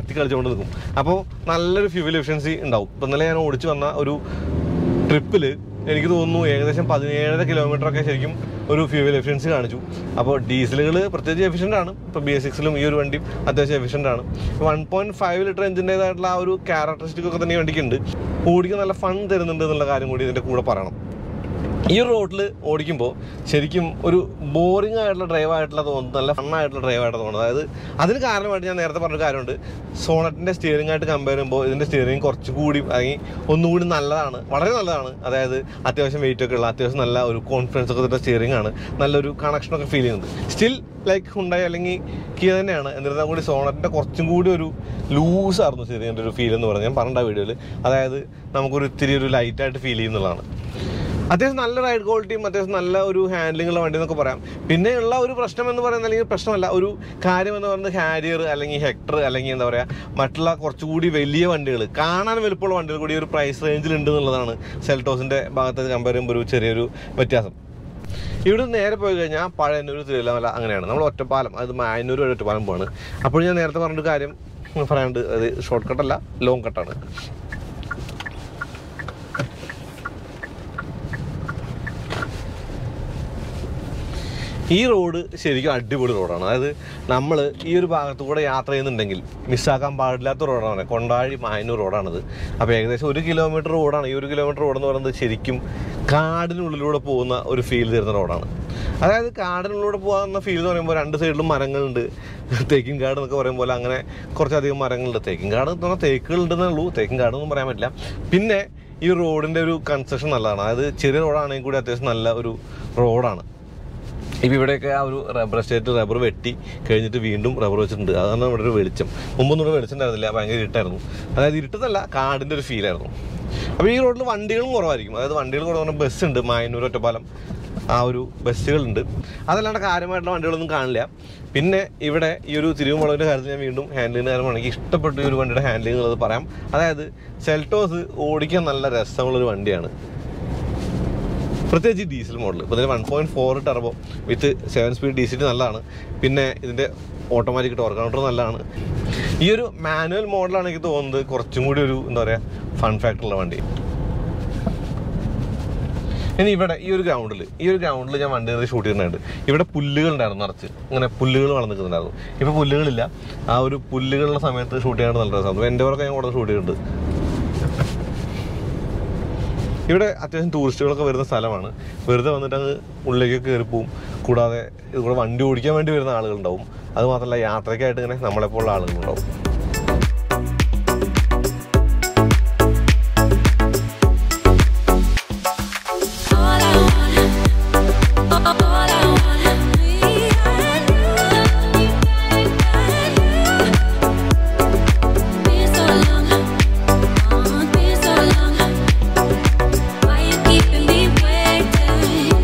കൊണ്ട് നിൽക്കും അപ്പോൾ നല്ലൊരു ഫ്യൂവൽ എഫിഷ്യൻസി ഉണ്ടാവും ഇപ്പം ഇന്നലെ ഞാൻ ഓടിച്ച് വന്ന ഒരു ട്രിപ്പിൽ എനിക്ക് തോന്നുന്നു ഏകദേശം പതിനേഴര കിലോമീറ്റർ ഒക്കെ ശരിക്കും ഒരു ഫ്യൂവൽ എഫിഷ്യൻസി കാണിച്ചു അപ്പോൾ ഡീസലുകൾ പ്രത്യേകിച്ച് എഫിഷ്യൻ്റ് ആണ് ഇപ്പോൾ ബി എസ് സിക്സിലും ഈ ഒരു വണ്ടി അത്യാവശ്യം എഫിഷ്യൻ്റ് ആണ് വൺ പോയിന്റ് ഫൈവ് ലിറ്റർ എഞ്ചിൻ്റെതായിട്ടുള്ള ആ ഒരു ക്യാരക്ടറിസ്റ്റിക് ഒക്കെ തന്നെ ഈ വണ്ടിക്കുണ്ട് ഓടിക്കാൻ നല്ല ഫൺ തരുന്നുണ്ട് എന്നുള്ള കാര്യം കൂടി ഇതിൻ്റെ കൂടെ പറയണം ഈ റോഡിൽ ഓടിക്കുമ്പോൾ ശരിക്കും ഒരു ബോറിംഗ് ആയിട്ടുള്ള ഡ്രൈവ് ആയിട്ടുള്ള തോന്നുന്നു നല്ല ഫണ്ണായിട്ടുള്ള ഡ്രൈവ് ആയിട്ട് തോന്നുന്നത് അതായത് അതിന് കാരണമായിട്ട് ഞാൻ നേരത്തെ പറഞ്ഞ കാര്യമുണ്ട് സോണറ്റിൻ്റെ സ്റ്റിയറിംഗ് ആയിട്ട് കമ്പയർ ചെയ്യുമ്പോൾ ഇതിൻ്റെ സ്റ്റിയറിംഗ് കുറച്ചുകൂടി അല്ലെങ്കിൽ ഒന്നുകൂടി നല്ലതാണ് വളരെ നല്ലതാണ് അതായത് അത്യാവശ്യം വെയിറ്റ് ഒക്കെ ഉള്ള അത്യാവശ്യം നല്ല ഒരു കോൺഫിഡൻസ് ഒക്കെ തരുന്ന സ്റ്റിയറിംഗ് ആണ് നല്ലൊരു കണക്ഷനൊക്കെ ഫീൽ ചെയ്യുന്നുണ്ട് സ്റ്റിൽ ലൈക്ക് ഉണ്ടായി അല്ലെങ്കിൽ കിയ തന്നെയാണ് എന്നിരുന്നാൽ കൂടി സോണറ്റിൻ്റെ കുറച്ചും കൂടി ഒരു ലൂസായിരുന്നു സ്റ്റിയറിംഗിൻ്റെ ഒരു ഫീൽ എന്ന് പറഞ്ഞാൽ ഞാൻ പറഞ്ഞ വീഡിയോയിൽ അതായത് നമുക്കൊരു ഇത്തിരി ഒരു ലൈറ്റായിട്ട് ഫീൽ ചെയ്യുന്നുള്ളതാണ് അത്യാവശ്യം നല്ല റൈഡ് ക്വാളിറ്റിയും അത്യാവശ്യം നല്ല ഒരു ഹാൻഡ്ലിംഗ് ഉള്ള വണ്ടി എന്നൊക്കെ പറയാം പിന്നെ ഉള്ള ഒരു പ്രശ്നം എന്ന് പറയുന്നത് അല്ലെങ്കിൽ പ്രശ്നമല്ല ഒരു കാര്യം എന്ന് പറയുന്നത് ഹാരിയർ അല്ലെങ്കിൽ ഹെക്ടർ അല്ലെങ്കിൽ എന്താ പറയുക മറ്റുള്ള കുറച്ചുകൂടി വലിയ വണ്ടികൾ കാണാൻ വലുപ്പമുള്ള വണ്ടികൾ കൂടി ഒരു പ്രൈസ് റേഞ്ചിൽ ഉണ്ട് എന്നുള്ളതാണ് സെൽട്ടോസിൻ്റെ ഭാഗത്ത് കമ്പയർ ചെയ്യുമ്പോൾ ഒരു ചെറിയൊരു വ്യത്യാസം ഇവിടെ നിന്ന് നേരെ പോയി കഴിഞ്ഞാൽ പഴയന്നൂർ തിരുവല്ലമല അങ്ങനെയാണ് നമ്മൾ ഒറ്റപ്പാലം അത് മായന്നൂർ വഴി ഒറ്റപ്പാലം പോവാണ് അപ്പോൾ ഞാൻ നേരത്തെ പറഞ്ഞൊരു കാര്യം പറയാണ്ട് അത് ഷോർട്ട് കട്ടല്ല ലോങ് കട്ടാണ് ഈ റോഡ് ശരിക്കും അടിപൊളി റോഡാണ് അതായത് നമ്മൾ ഈ ഒരു ഭാഗത്തു കൂടെ യാത്ര ചെയ്യുന്നുണ്ടെങ്കിൽ മിസ്സാക്കാൻ പാടില്ലാത്ത റോഡാണ് കൊണ്ടാഴി മായന്നൂർ റോഡാണിത് അപ്പോൾ ഏകദേശം ഒരു കിലോമീറ്റർ റോഡാണ് ഈ ഒരു കിലോമീറ്റർ റോഡ് എന്ന് പറയുന്നത് ശരിക്കും കാടിനുള്ളിലൂടെ പോകുന്ന ഒരു ഫീൽ തരുന്ന റോഡാണ് അതായത് കാടിനുള്ളിലൂടെ പോകുന്ന ഫീൽ എന്ന് പറയുമ്പോൾ രണ്ട് സൈഡിലും മരങ്ങളുണ്ട് തേക്കിൻ കാട് എന്നൊക്കെ പറയും പോലെ അങ്ങനെ കുറച്ചധികം മരങ്ങളുണ്ട് തേക്കിൻ കാട് എന്ന് പറഞ്ഞാൽ തേക്കുകളുണ്ടെന്നേ ഉള്ളൂ തേക്കിൻ കാടൊന്നും പറയാൻ പറ്റില്ല പിന്നെ ഈ റോഡിൻ്റെ ഒരു കൺസ്ട്രക്ഷൻ നല്ലതാണ് അതായത് ചെറിയ റോഡാണെങ്കിൽ കൂടി അത്യാവശ്യം നല്ല ഒരു റോഡാണ് ഇപ്പം ഇവിടെയൊക്കെ ആ ഒരു റബ്ബർ എസ്റ്റേറ്റ് റബ്ബർ വെട്ടി കഴിഞ്ഞിട്ട് വീണ്ടും റബ്ബർ വെച്ചിട്ടുണ്ട് അതാണ് ഇവിടെ ഒരു വെളിച്ചം മുമ്പൊന്നും ഇവിടെ വെളിച്ചം ഉണ്ടായിരുന്നില്ല ഭയങ്കര ഇരുട്ടായിരുന്നു അതായത് ഇരുട്ടെന്നല്ല കാടിൻ്റെ ഒരു ഫീലായിരുന്നു അപ്പോൾ ഈ റോഡിൽ വണ്ടികളും കുറവായിരിക്കും അതായത് വണ്ടികൾ കുറവ് ബസ് ഉണ്ട് മായന്നൂർ ഒറ്റപ്പാലം ആ ഒരു ബസ്സുകളുണ്ട് അതല്ലാണ്ട് കാര്യമായിട്ടുള്ള വണ്ടികളൊന്നും കാണില്ല പിന്നെ ഇവിടെ ഈ ഒരു തിരുവുമുളകിൻ്റെ കാര്യത്തിൽ ഞാൻ വീണ്ടും ഹാൻഡിലിൻ്റെ കാര്യമാണ് എനിക്ക് ഇഷ്ടപ്പെട്ട ഈ ഒരു വണ്ടിയുടെ ഹാൻഡിലിംഗ് ഉള്ളത് പറയാം അതായത് സെൽട്ടോസ് ഓടിക്കാൻ നല്ല രസമുള്ളൊരു വണ്ടിയാണ് പ്രത്യേകിച്ച് ഡീസൽ മോഡൽ ഇപ്പോൾ ഇതിന് one point four turbo with seven speed diesel നല്ലതാണ് പിന്നെ ഇതിൻ്റെ ഓട്ടോമാറ്റിക് ടോർക്ക് കൗണ്ടർ നല്ലതാണ് ഈ ഒരു മാനുവൽ മോഡലാണ് എനിക്ക് തോന്നുന്നത് കുറച്ചും കൂടി ഒരു എന്താ പറയുക ഫൺ ഫാക്ടറുള്ള വണ്ടി ഇനി ഇവിടെ ഈ ഒരു ഗ്രൗണ്ടിൽ ഈ ഒരു ഗ്രൗണ്ടിൽ ഞാൻ വണ്ടി ഷൂട്ട് ചെയ്യുന്നുണ്ട് ഇവിടെ പുല്ലുകൾ ഉണ്ടായിരുന്നു നിറച്ച് ഇങ്ങനെ പുല്ലുകൾ വളർന്നിട്ടുണ്ടായിരുന്നു ഇപ്പോൾ പുല്ലുകളില്ല ആ ഒരു പുല്ലുകളുള്ള സമയത്ത് ഷൂട്ട് ചെയ്യാൻ നല്ല രസമാണ് എൻ്റെ പുറക്കെ ഞാൻ കൂടുതൽ ഷൂട്ട് ചെയ്തിട്ടുണ്ട് ഇവിടെ അത്യാവശ്യം ടൂറിസ്റ്റുകളൊക്കെ വരുന്ന സ്ഥലമാണ് വെറുതെ വന്നിട്ട് അങ്ങ് ഉള്ളിലേക്ക് കയറി പോവും കൂടാതെ ഇതുകൂടെ വണ്ടി ഓടിക്കാൻ വേണ്ടി വരുന്ന ആളുകളുണ്ടാവും അത് മാത്രമല്ല യാത്രയ്ക്കായിട്ട് ഇങ്ങനെ നമ്മളെപ്പോലുള്ള ആളുകളുണ്ടാവും All I want, all I want, me and you, and you. Been so long, oh, been so long. Why you keeping me waiting?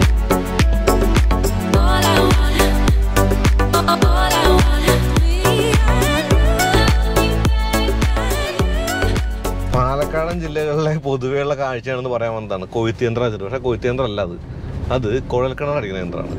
All I want, all I want, me and you, and you. പാലക്കാടൻ ജില്ലകളിലെ പൊതുവെയുള്ള കാഴ്ചയാണെന്ന് പറയാൻ വന്നതാണ് കൊയ്ത്ത് യന്ത്രം വെച്ചിട്ട് പക്ഷേ കൊയ്ത്ത് യന്ത്രം അല്ല അത് അത് കുഴൽക്കിണർ അടിക്കുന്ന യന്ത്രമാണ്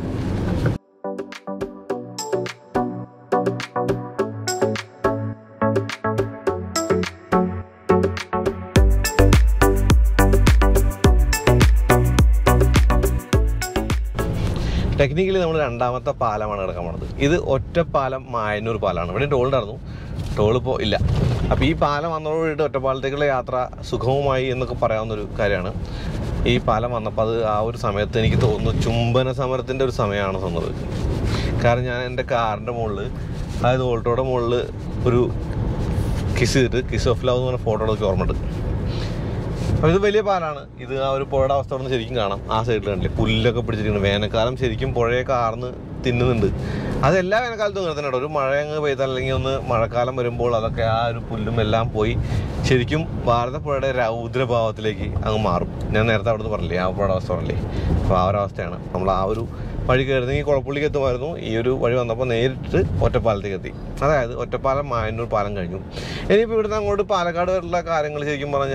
ടെക്നിക്കലി നമ്മൾ രണ്ടാമത്തെ പാലമാണ് കിടക്കാൻ പോണത് ഇത് ഒറ്റപ്പാലം മായന്നൂർ പാലമാണ് ഇവിടെ ടോൾ ഉണ്ടായിരുന്നു ടോൾ ഇപ്പോൾ ഇല്ല അപ്പോൾ ഈ പാലം വന്നതോടുകൂടിയിട്ട് ഒറ്റപ്പാലത്തേക്കുള്ള യാത്ര സുഗമമായി എന്നൊക്കെ പറയാവുന്ന ഒരു കാര്യമാണ് ഈ പാലം വന്നപ്പോൾ അത് ആ ഒരു സമയത്ത് എനിക്ക് തോന്നുന്നു ചുംബന സമരത്തിൻ്റെ ഒരു സമയമാണ് തന്നത് കാരണം ഞാൻ എൻ്റെ കാറിൻ്റെ മുകളിൽ അതായത് ഓൾട്ടോയുടെ മുകളിൽ ഒരു കിസ് ചെയ്തിട്ട് കിസ് ഓഫ് ലവ് എന്ന് പറഞ്ഞ ഫോട്ടോ എടുത്ത് ഓർമ്മയുണ്ട് അപ്പോൾ ഇത് വലിയ പാലാണ് ഇത് ആ ഒരു പുഴയുടെ അവസ്ഥ അവിടെ നിന്ന് ശരിക്കും കാണാം ആ സൈഡിൽ കണ്ടില്ലേ പുല്ലൊക്കെ പിടിച്ചിരിക്കുന്നു വേനൽക്കാലം ശരിക്കും പുഴയൊക്കെ ആർന്ന് തിന്നുന്നുണ്ട് അത് എല്ലാ വേനൽക്കാലത്തും അങ്ങനെ തന്നെ കേട്ടോ ഒരു മഴ അങ്ങ് പെയ്താൽ അല്ലെങ്കിൽ ഒന്ന് മഴക്കാലം വരുമ്പോൾ അതൊക്കെ ആ ഒരു പുല്ലും എല്ലാം പോയി ശരിക്കും ഭാരതപ്പുഴയുടെ രൗദ്രഭാവത്തിലേക്ക് അങ്ങ് മാറും ഞാൻ നേരത്തെ അവിടെ നിന്ന് പറഞ്ഞില്ലേ ആ പുഴയുടെ അവസ്ഥ പറഞ്ഞില്ലേ അപ്പോൾ ആ ഒരു അവസ്ഥയാണ് നമ്മൾ ആ ഒരു വഴി കയറുന്നെങ്കിൽ കുളപ്പുള്ളിക്ക് എത്തുമായിരുന്നു ഈ ഒരു വഴി വന്നപ്പോൾ നേരിട്ട് ഒറ്റപ്പാലത്തേക്ക് എത്തി അതായത് ഒറ്റപ്പാലം മായന്നൂർ പാലം കഴിഞ്ഞു ഇനിയിപ്പോൾ ഇവിടുന്ന് അങ്ങോട്ട് പാലക്കാട് വരെയുള്ള കാര്യങ്ങൾ ശരിക്കും പറഞ്ഞാൽ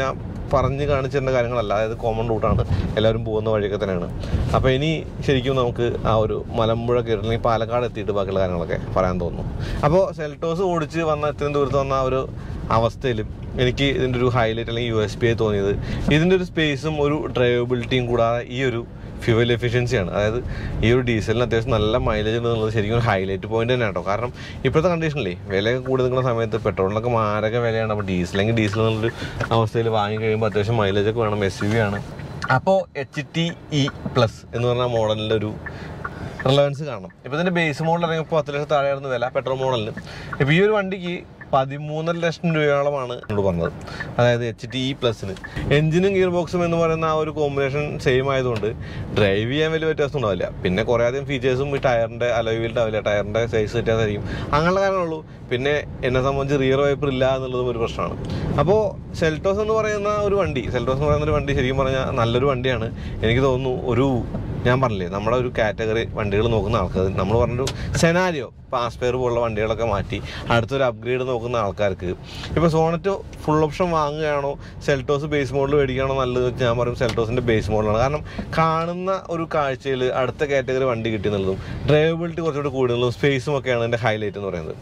പറഞ്ഞ് കാണിച്ചിരുന്ന കാര്യങ്ങളല്ല അതായത് കോമൺ റൂട്ടാണ് എല്ലാവരും പോകുന്ന വഴിയൊക്കെ തന്നെയാണ് അപ്പോൾ ഇനി ശരിക്കും നമുക്ക് ആ ഒരു മലമ്പുഴ കയറി പാലക്കാട് എത്തിയിട്ട് ബാക്കിയുള്ള കാര്യങ്ങളൊക്കെ പറയാൻ തോന്നുന്നു അപ്പോൾ സെൽറ്റോസ് ഓടിച്ച് വന്ന ഇത്രയും ദൂരത്ത് വന്ന ആ ഒരു അവസ്ഥയിലും എനിക്ക് ഇതിൻ്റെ ഒരു ഹൈലൈറ്റ് അല്ലെങ്കിൽ യു എസ് പി ആയി തോന്നിയത് ഇതിൻ്റെ ഒരു സ്പേസും ഒരു ഡ്രൈവബിലിറ്റിയും കൂടാതെ ഈ ഒരു ഫ്യൂവൽ എഫിഷ്യൻസിയാണ് അതായത് ഈ ഒരു ഡീസലിന് അത്യാവശ്യം നല്ല മൈലേജ് ഉണ്ടെന്നുള്ളത് ശരിക്കും ഒരു ഹൈലൈറ്റ് പോയിന്റ് തന്നെ കേട്ടോ കാരണം ഇപ്പോഴത്തെ കണ്ടീഷനിലേ വിലയൊക്കെ കൂടി നിൽക്കുന്ന സമയത്ത് പെട്രോളിനൊക്കെ മാരക വിലയാണ് അപ്പോൾ ഡീസലെങ്കിൽ ഡീസൽ എന്നുള്ളൊരു അവസ്ഥയിൽ വാങ്ങി കഴിയുമ്പോൾ അത്യാവശ്യം മൈലേജ് ഒക്കെ വേണം എസ് യു വി ആണ് അപ്പോൾ എച്ച് ടി ഇ പ്ലസ് എന്ന് പറഞ്ഞ മോഡലിൻ്റെ ഒരു റിലവൻസ് കാണണം ഇപ്പോൾ ഇതിൻ്റെ ബേസ് മോഡൽ ഇറങ്ങിയപ്പോൾ പത്ത് ലക്ഷം താഴെയായിരുന്നു വില പെട്രോൾ മോഡലിന് ഇപ്പോൾ ഈ ഒരു വണ്ടിക്ക് പതിമൂന്നര ലക്ഷം രൂപയോളമാണ് എന്നോട് പറഞ്ഞത് അതായത് എച്ച് ടി ഇ പ്ലസിന് എഞ്ചിനും ഗിയർ ബോക്സും എന്ന് പറയുന്ന ആ ഒരു കോമ്പിനേഷൻ സെയിം ആയതുകൊണ്ട് ഡ്രൈവ് ചെയ്യാൻ വലിയ വ്യത്യാസം ഉണ്ടാവില്ല പിന്നെ കുറേ അധികം ഫീച്ചേഴ്സും ഈ ടയറിൻ്റെ അലോയിൽ ഉണ്ടാവില്ല ടയറിൻ്റെ സൈസ് വ്യത്യാസമായിരിക്കും അങ്ങനെയുള്ള കാര്യങ്ങളുള്ളൂ പിന്നെ എന്നെ സംബന്ധിച്ച് റിയർ വൈപ്പർ ഇല്ല എന്നുള്ളതും ഒരു പ്രശ്നമാണ് അപ്പോൾ സെൽറ്റോസ് എന്ന് പറയുന്ന ഒരു വണ്ടി സെൽറ്റോസ് എന്ന് പറയുന്ന ഒരു വണ്ടി ശരിക്കും പറഞ്ഞാൽ നല്ലൊരു വണ്ടിയാണ് എനിക്ക് തോന്നുന്നു ഒരു ഞാൻ പറഞ്ഞില്ലേ നമ്മുടെ ഒരു കാറ്റഗറി വണ്ടികൾ നോക്കുന്ന ആൾക്കാർ നമ്മൾ പറഞ്ഞൊരു സെനാരിയോ ഇപ്പോൾ ആസ്പെയർ പോലുള്ള വണ്ടികളൊക്കെ മാറ്റി അടുത്തൊരു അപ്ഗ്രേഡ് നോക്കുന്ന ആൾക്കാർക്ക് ഇപ്പോൾ സോണറ്റ് ഫുൾ ഓപ്ഷൻ വാങ്ങുകയാണോ സെൽറ്റോസ് ബേസ് മോഡൽ മേടിക്കുകയാണോ നല്ലത് വെച്ച് ഞാൻ പറയും സെൽറ്റോസിൻ്റെ ബേസ് മോഡലാണ് കാരണം കാണുന്ന ഒരു കാഴ്ചയിൽ അടുത്ത കാറ്റഗറി വണ്ടി കിട്ടിയെന്നുള്ളതും ഡ്രൈവബിലിറ്റി കുറച്ചുകൂടി കൂടുന്നതും സ്പേസും ഒക്കെയാണ് എൻ്റെ ഹൈലൈറ്റ് എന്ന് പറയുന്നത്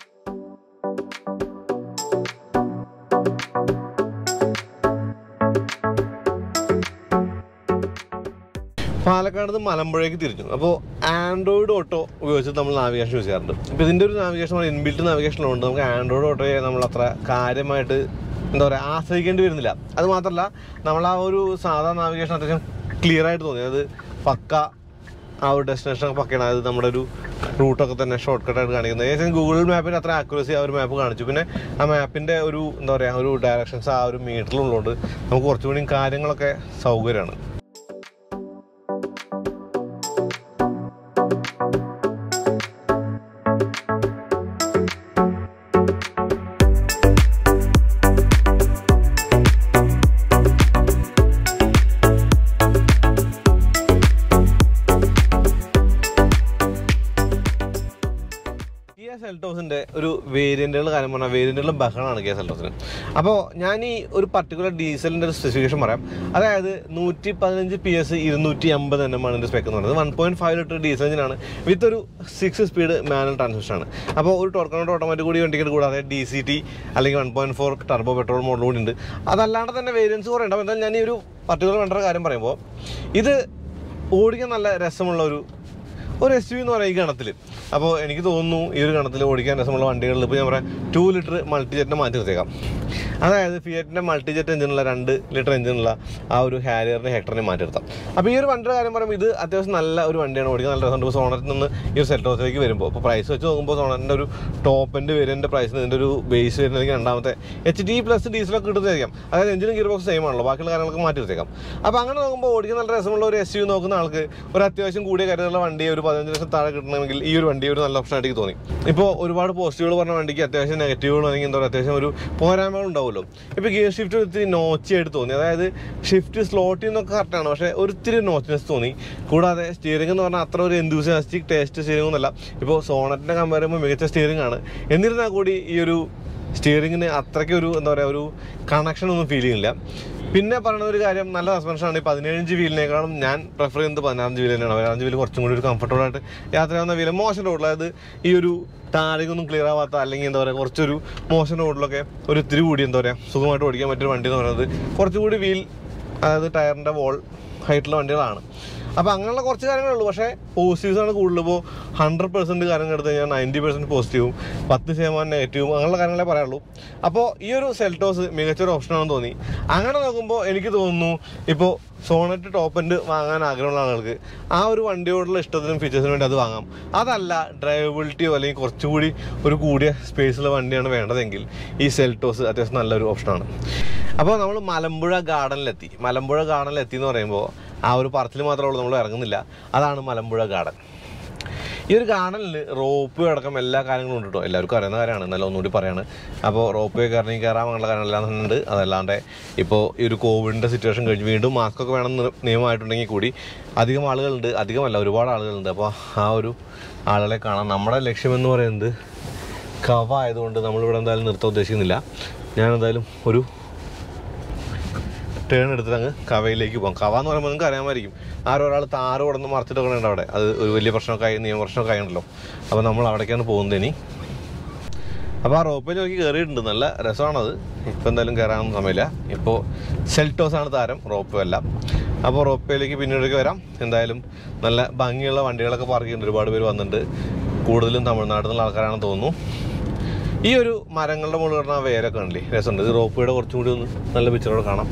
പാലക്കാട് നിന്ന് മലമ്പുഴയ്ക്ക് തിരിച്ചു അപ്പോൾ ആൻഡ്രോയിഡ് ഓട്ടോ ഉപയോഗിച്ച് നമ്മൾ നാവിഗേഷൻ യൂസ് ചെയ്യാറുണ്ട് അപ്പോൾ ഇതിൻ്റെ ഒരു നാവിഗേഷൻ ഇൻബിൽറ്റ് നാവിഗേഷൻ ഉണ്ട് നമുക്ക് ആൻഡ്രോയിഡ് ഓട്ടോയെ നമ്മൾ അത്ര കാര്യമായിട്ട് എന്താ പറയുക ആശ്രയിക്കേണ്ടി വരുന്നില്ല അത് മാത്രമല്ല നമ്മൾ ആ ഒരു സാധാ നാവിഗേഷൻ അത്യാവശ്യം ക്ലിയർ ആയിട്ട് തോന്നി അത് പക്ക ആ ഒരു ഡെസ്റ്റിനേഷൻ ഒക്കെ പക്കയാണ് അത് നമ്മുടെ ഒരു റൂട്ടൊക്കെ തന്നെ ഷോർട്ട് കട്ടായിട്ട് കാണിക്കുന്നത് ഏകദേശം ഗൂഗിൾ മാപ്പിന് അത്ര ആക്യുറസി ആ ഒരു മാപ്പ് കാണിച്ചു പിന്നെ ആ മാപ്പിൻ്റെ ഒരു എന്താ പറയുക ഒരു ഡയറക്ഷൻസ് ആ ഒരു മീറ്ററിലുള്ളതുകൊണ്ട് നമുക്ക് കുറച്ചുകൂടി കാര്യങ്ങളൊക്കെ സൗകര്യമാണ് കിയ സെൽറ്റോസിന്റെ ഒരു വേരിയന്റുകൾ കാര്യം പറഞ്ഞാൽ വേരിയന്റുകളും ബഹളാണ് കിയ സെൽറ്റോസിന് അപ്പോൾ ഞാൻ ഈ ഒരു പർട്ടിക്കുലർ ഡീസലിന്റെ ഒരു സ്പെസിഫിക്കേഷൻ പറയാം അതായത് നൂറ്റി പതിനഞ്ച് പി എസ് ഇരുന്നൂറ്റി അമ്പത് എൻ എം ആണ് ഇതിന്റെ സ്പെക്ക് എന്ന് പറയുന്നത് one point five litre diesel എഞ്ചിനാണ് വിത്ത് ഒരു സിക്സ് സ്പീഡ് മാനുവൽ ട്രാൻസ്മിഷൻ ആണ് അപ്പോൾ ഒരു ടോർക്കണോട്ട് ഓട്ടോമാറ്റിക് കൂടി വണ്ടിക്ക് കൂടാതെ ഡി സി ടി അല്ലെങ്കിൽ one point four turbo petrol model കൂടി ഉണ്ട് അതല്ലാണ്ട് തന്നെ വേരിയൻസ് കുറേ ഉണ്ട് അപ്പോൾ എന്തായാലും ഞാൻ ഈ ഒരു പർട്ടിക്കുലർ വണ്ടിയുടെ കാര്യം പറയുമ്പോൾ ഇത് ഓടിക്കാൻ നല്ല രസമുള്ള ഒരു ഒരു എസ് യു എന്ന് പറയുന്ന ഈ ഗണത്തിൽ അപ്പോൾ എനിക്ക് തോന്നുന്നു ഈ ഒരു ഗണത്തിൽ ഓടിക്കാൻ രസമുള്ള വണ്ടികളിൽ ഇപ്പോൾ ഞാൻ പറയാം ടു ലിറ്റർ മൾട്ടി ജെറ്റിനെ മാറ്റി നിർത്തേക്കാം അതായത് ഫിയറ്റിൻ്റെ മൾട്ടി ജെറ്റ് എഞ്ചിനുള്ള രണ്ട് ലിറ്റർ എഞ്ചിനുള്ള ആ ഒരു ഹാരിയറിനെ ഹെക്ടറിനെ മാറ്റി നിർത്താം അപ്പോൾ ഈ ഒരു വണ്ടിയുടെ കാര്യം പറയുമ്പോൾ ഇത് അത്യാവശ്യം നല്ല ഒരു വണ്ടിയാണ് ഓടിക്കാൻ നല്ല രസമുണ്ട് ഇപ്പോൾ സോണറ്റിൽ നിന്ന് ഈ ഒരു സെൽറ്റോസിലേക്ക് വരുമ്പോൾ അപ്പോൾ പ്രൈസ് വെച്ച് നോക്കുമ്പോൾ സോണറ്റിൻ്റെ ഒരു ടോപ്പ് എൻ്റെ വേരിയൻ്റെ പ്രൈസിന് ഇതിൻ്റെ ഒരു ബേസ് വരുന്നതെങ്കിൽ രണ്ടാമത്തെ എച്ച് ഡി പ്ലസ് ഡീസലൊക്കെ കിട്ടുന്നതായിരിക്കാം അതായത് എഞ്ചിനും ഗിയർ ബോക്സ് സെയിം ആണല്ലോ ബാക്കിയുള്ള കാര്യങ്ങളൊക്കെ മാറ്റി നിർത്തേക്കാം അപ്പോൾ അങ്ങനെ നോക്കുമ്പോൾ ഓടിക്കാൻ നല്ല രസമുള്ള ഒരു എസ് യു നോക്കുന്ന ആൾക്ക് ഒരു അത്യാവശ്യം കൂടിയ കരുതുള്ള വണ്ടി ഒരു പതിനഞ്ച് ലക്ഷം താഴെ കിട്ടണമെങ്കിൽ ഈ ഒരു വണ്ടി ഒരു നല്ല ഓപ്ഷൻ ആയിട്ട് എനിക്ക് തോന്നി ഇപ്പോൾ ഒരുപാട് പോസിറ്റീവുകൾ പറഞ്ഞ വണ്ടിക്ക് അത്യാവശ്യം നെഗറ്റീവുകൾ അല്ലെങ്കിൽ എന്താ പറയുക അത്യാവശ്യം ഒരു പോരായ്മകൾ ഉണ്ടാവുമല്ലോ ഇപ്പോൾ ഗിയർ ഷിഫ്റ്റ് ഒത്തിരി നോച്ചിയായിട്ട് തോന്നി അതായത് ഷിഫ്റ്റ് സ്ലോട്ടിൽ നിന്നൊക്കെ കറക്റ്റാണ് പക്ഷേ ഒരിത്തിരി നോച്ചിനെസ് തോന്നി കൂടാതെ സ്റ്റിയറിംഗ് എന്ന് പറഞ്ഞാൽ അത്ര ഒരു എന്തൂസിയാസ്റ്റിക് ടേസ്റ്റ് സ്റ്റിയറിംഗ് ഒന്നുമല്ല ഇപ്പോൾ സോണറ്റിനെ കമ്പയർ ചെയ്യുമ്പോൾ മികച്ച സ്റ്റിയറിംഗ് ആണ് എന്നിരുന്നാൽ കൂടി ഈ ഒരു സ്റ്റിയറിങ്ങിന് അത്രയ്ക്ക് ഒരു എന്താ പറയുക ഒരു കണക്ഷൻ ഒന്നും ഫീൽ ചെയ്യുന്നില്ല പിന്നെ പറയുന്ന ഒരു കാര്യം നല്ല സസ്പെൻഷനാണ് ഈ പതിനേഴ് വീലിനേക്കാളും ഞാൻ പ്രിഫർ ചെയ്യുന്നത് പതിനാറഞ്ച് വീൽ തന്നെയാണ് പതിനാറഞ്ച് വീല് കുറച്ചും കൂടി ഒരു കംഫർട്ടബിൾ ആയിട്ട് യാത്ര ചെയ്യാവുന്ന വീല് മോശം റോഡിൽ അതായത് ഈ ഒരു താരകൊന്നും ക്ലിയർ ആവാത്ത അല്ലെങ്കിൽ എന്താ പറയുക കുറച്ചൊരു മോശം റോഡിലൊക്കെ ഒരു ഇത്തിരി കൂടി എന്താ പറയുക സുഖമായിട്ട് ഓടിക്കാൻ പറ്റിയ വണ്ടി എന്ന് പറയുന്നത് കുറച്ചുകൂടി വീൽ അതായത് ടയറിൻ്റെ വോൾ ഹൈറ്റുള്ള വണ്ടികളാണ് അപ്പോൾ അങ്ങനെയുള്ള കുറച്ച് കാര്യങ്ങളുള്ളൂ പക്ഷേ പോസിറ്റീവ്സ് ആണ് കൂടുതൽ ഇപ്പോൾ ഹൺഡ്രഡ് പെർസെൻറ്റ് കാര്യങ്ങൾ എടുത്ത് കഴിഞ്ഞാൽ നയൻറ്റി പെർസെൻറ്റ് പോസിറ്റീവും പത്ത് ശതമാനം നെഗറ്റീവും അങ്ങനെയുള്ള കാര്യങ്ങളെ പറയാനുള്ളൂ അപ്പോൾ ഈ ഒരു സെൽറ്റോസ് മികച്ചൊരു ഓപ്ഷനാണെന്ന് തോന്നി അങ്ങനെ നോക്കുമ്പോൾ എനിക്ക് തോന്നുന്നു ഇപ്പോൾ സോണറ്റ് ടോപ്പ് എൻഡ് വാങ്ങാൻ ആഗ്രഹമുള്ള ആളുകൾക്ക് ആ ഒരു വണ്ടിയോടുള്ള ഇഷ്ടത്തിനും ഫീച്ചേഴ്സിനും വേണ്ടി അത് വാങ്ങാം അതല്ല ഡ്രൈവബിലിറ്റിയോ അല്ലെങ്കിൽ കുറച്ചുകൂടി ഒരു കൂടിയ സ്പേസുള്ള വണ്ടിയാണ് വേണ്ടതെങ്കിൽ ഈ സെൽറ്റോസ് അത്യാവശ്യം നല്ലൊരു ഓപ്ഷനാണ് അപ്പോൾ നമ്മൾ മലമ്പുഴ ഗാർഡനിലെത്തി മലമ്പുഴ ഗാർഡനിലെത്തി എന്ന് പറയുമ്പോൾ ആ ഒരു പറച്ചിൽ മാത്രമേ ഉള്ളൂ നമ്മൾ ഇറങ്ങുന്നില്ല അതാണ് മലമ്പുഴ ഗാർഡൻ ഈ ഒരു ഗാർഡനിൽ റോപ്പ് വേ അടക്കം എല്ലാ കാര്യങ്ങളും ഉണ്ട് കേട്ടോ എല്ലാവർക്കും അറിയുന്ന കാര്യമാണ് എന്നാലും ഒന്നുകൂടി പറയാണ് അപ്പോൾ റോപ്പ് വേ കയറി കയറാൻ അങ്ങനെയുള്ള കാര്യങ്ങളെല്ലാം തന്നെ ഉണ്ട് അതല്ലാണ്ട് ഇപ്പോൾ ഈ ഒരു കോവിഡിൻ്റെ സിറ്റുവേഷൻ കഴിഞ്ഞ് വീണ്ടും മാസ്ക് ഒക്കെ വേണം എന്ന് നിയമമായിട്ടുണ്ടെങ്കിൽ കൂടി അധികം ആളുകളുണ്ട് അധികമല്ല ഒരുപാട് ആളുകളുണ്ട് അപ്പോൾ ആ ഒരു ആളുകളെ കാണാം നമ്മുടെ ലക്ഷ്യമെന്ന് പറയുന്നത് കവ ആയതുകൊണ്ട് നമ്മളിവിടെ എന്തായാലും നിർത്താൻ ഉദ്ദേശിക്കുന്നില്ല ഞാൻ എന്തായാലും ഒരു ടേൺ എടുത്തിട്ട് അങ്ങ് കവയിലേക്ക് പോകാം കവ എന്ന് പറയുമ്പോൾ നിങ്ങൾക്ക് അറിയാമായിരിക്കും ആരോ ഒരാൾ താറ് കൊടുന്ന് മറച്ചിട്ടൊക്കെ ഉണ്ട് അവിടെ അത് ഒരു വലിയ പ്രശ്നമൊക്കെ ആയി നിയമപ്രശ്നമൊക്കെ ആയിട്ടുണ്ടല്ലോ അപ്പോൾ നമ്മൾ അവിടേക്കാണ് പോകുന്നത് ഇനി അപ്പോൾ ആ റോപ്പിൽ നോക്കി കയറിയിട്ടുണ്ട് നല്ല രസമാണത് ഇപ്പം എന്തായാലും കയറാനൊന്നും സമയമില്ല ഇപ്പോൾ സെൽറ്റോസ് ആണ് താരം റോപ്പ് അല്ല അപ്പോൾ റോപ്പയിലേക്ക് പിന്നീടേക്ക് വരാം എന്തായാലും നല്ല ഭംഗിയുള്ള വണ്ടികളൊക്കെ പാർക്ക് ചെയ്യുന്നുണ്ട് ഒരുപാട് പേര് വന്നിട്ടുണ്ട് കൂടുതലും തമിഴ്നാട്ടിൽ നിന്നുള്ള ആൾക്കാരാണെന്ന് തോന്നുന്നു ഈ ഒരു മരങ്ങളുടെ മുകളിൽ കിടന്ന ആ വേരൊക്കെ ഉണ്ടല്ലേ രസമുണ്ട് ഇത് റോപ്പയുടെ കുറച്ചും കൂടി ഒന്ന് നല്ല പിക്ചറോടെ കാണാം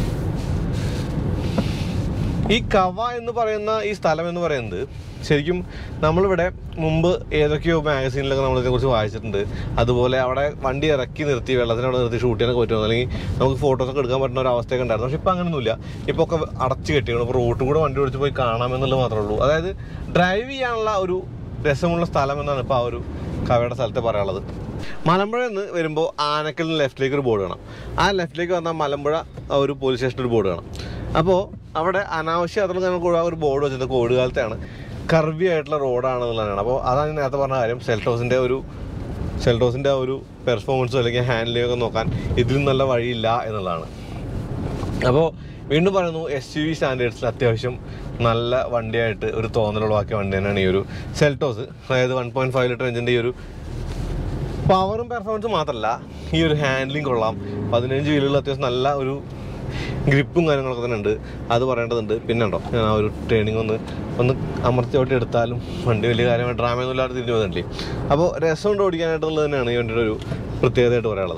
ഈ കവ എന്ന് പറയുന്ന ഈ സ്ഥലം എന്ന് പറയുന്നത് ശരിക്കും നമ്മളിവിടെ മുമ്പ് ഏതൊക്കെയോ മാഗസീനിലൊക്കെ നമ്മൾ ഇതിനെക്കുറിച്ച് വായിച്ചിട്ടുണ്ട് അതുപോലെ അവിടെ വണ്ടി ഇറക്കി നിർത്തി വെള്ളത്തിന് അവിടെ നിർത്തി ഷൂട്ട് ചെയ്യാനൊക്കെ പറ്റുമോ അല്ലെങ്കിൽ നമുക്ക് ഫോട്ടോസൊക്കെ എടുക്കാൻ പറ്റുന്ന ഒരു അവസ്ഥയൊക്കെ ഉണ്ടായിരുന്നു പക്ഷെ ഇപ്പം അങ്ങനെയൊന്നുമില്ല ഇപ്പോൾ ഒക്കെ അടച്ചു കെട്ടിയാണ് ഇപ്പോൾ റോട്ടിൽ കൂടെ വണ്ടി ഓടിച്ച് പോയി കാണാമെന്നുള്ളത് മാത്രമേ ഉള്ളൂ അതായത് ഡ്രൈവ് ചെയ്യാനുള്ള ഒരു രസമുള്ള സ്ഥലം എന്നാണ് ഇപ്പോൾ ആ ഒരു കവയുടെ സ്ഥലത്തെ പറയാനുള്ളത് മലമ്പുഴ നിന്ന് വരുമ്പോൾ ആനക്കലിന് ലെഫ്റ്റിലേക്ക് ഒരു ബോർഡ് കാണാം ആ ലെഫ്റ്റിലേക്ക് വന്നാൽ മലമ്പുഴ ആ ഒരു പോലീസ് സ്റ്റേഷനിൽ ഒരു ബോർഡ് കാണാം അപ്പോൾ അവിടെ അനാവശ്യ യാത്രകൾ ഞങ്ങൾക്ക് ഒഴിവാ ഒരു ബോർഡ് വെച്ചത് കോവിഡ് കാലത്താണ് കർവി ആയിട്ടുള്ള റോഡാണെന്നുള്ളതാണ് അപ്പോൾ അതാണ് ഞാൻ നേരത്തെ പറഞ്ഞ കാര്യം സെൽട്ടോസിൻ്റെ ഒരു സെൽട്ടോസിൻ്റെ ആ ഒരു പെർഫോമൻസോ അല്ലെങ്കിൽ ഹാൻഡിലിംഗ് ഒക്കെ നോക്കാൻ ഇതിലും നല്ല വഴിയില്ല എന്നുള്ളതാണ് അപ്പോൾ വീണ്ടും പറയുന്നു എസ് യു വി സ്റ്റാൻഡേർഡ്സിൽ അത്യാവശ്യം നല്ല വണ്ടിയായിട്ട് ഒരു തോന്നലുളവാക്കിയ വണ്ടി തന്നെയാണ് ഈ ഒരു സെൽട്ടോസ് അതായത് വൺ പോയിൻറ്റ് ഫൈവ് ലിറ്റർ എഞ്ചിൻ്റെ ഈ ഒരു പവറും പെർഫോമൻസും മാത്രമല്ല ഈ ഒരു ഹാൻഡ്ലിംഗ് കൊള്ളാം പതിനഞ്ച് വീലുകൾ അത്യാവശ്യം നല്ല ഒരു ഗ്രിപ്പും കാര്യങ്ങളൊക്കെ തന്നെ ഉണ്ട് അത് പറയേണ്ടതുണ്ട് പിന്നെ ഉണ്ടോ ഞാൻ ആ ഒരു ട്രെയിനിങ് ഒന്ന് ഒന്ന് അമർത്തിയോട്ട് എടുത്താലും വണ്ടി വലിയ കാര്യമായി ഡ്രാമയൊന്നും ഇല്ലാതെ തിരിഞ്ഞു പോകുന്നില്ലേ അപ്പോൾ രസമുണ്ട് ഓടിക്കാനായിട്ടുള്ളത് തന്നെയാണ് ഈ വണ്ടിയുടെ ഒരു പ്രത്യേകതയായിട്ട് പറയാനുള്ളത്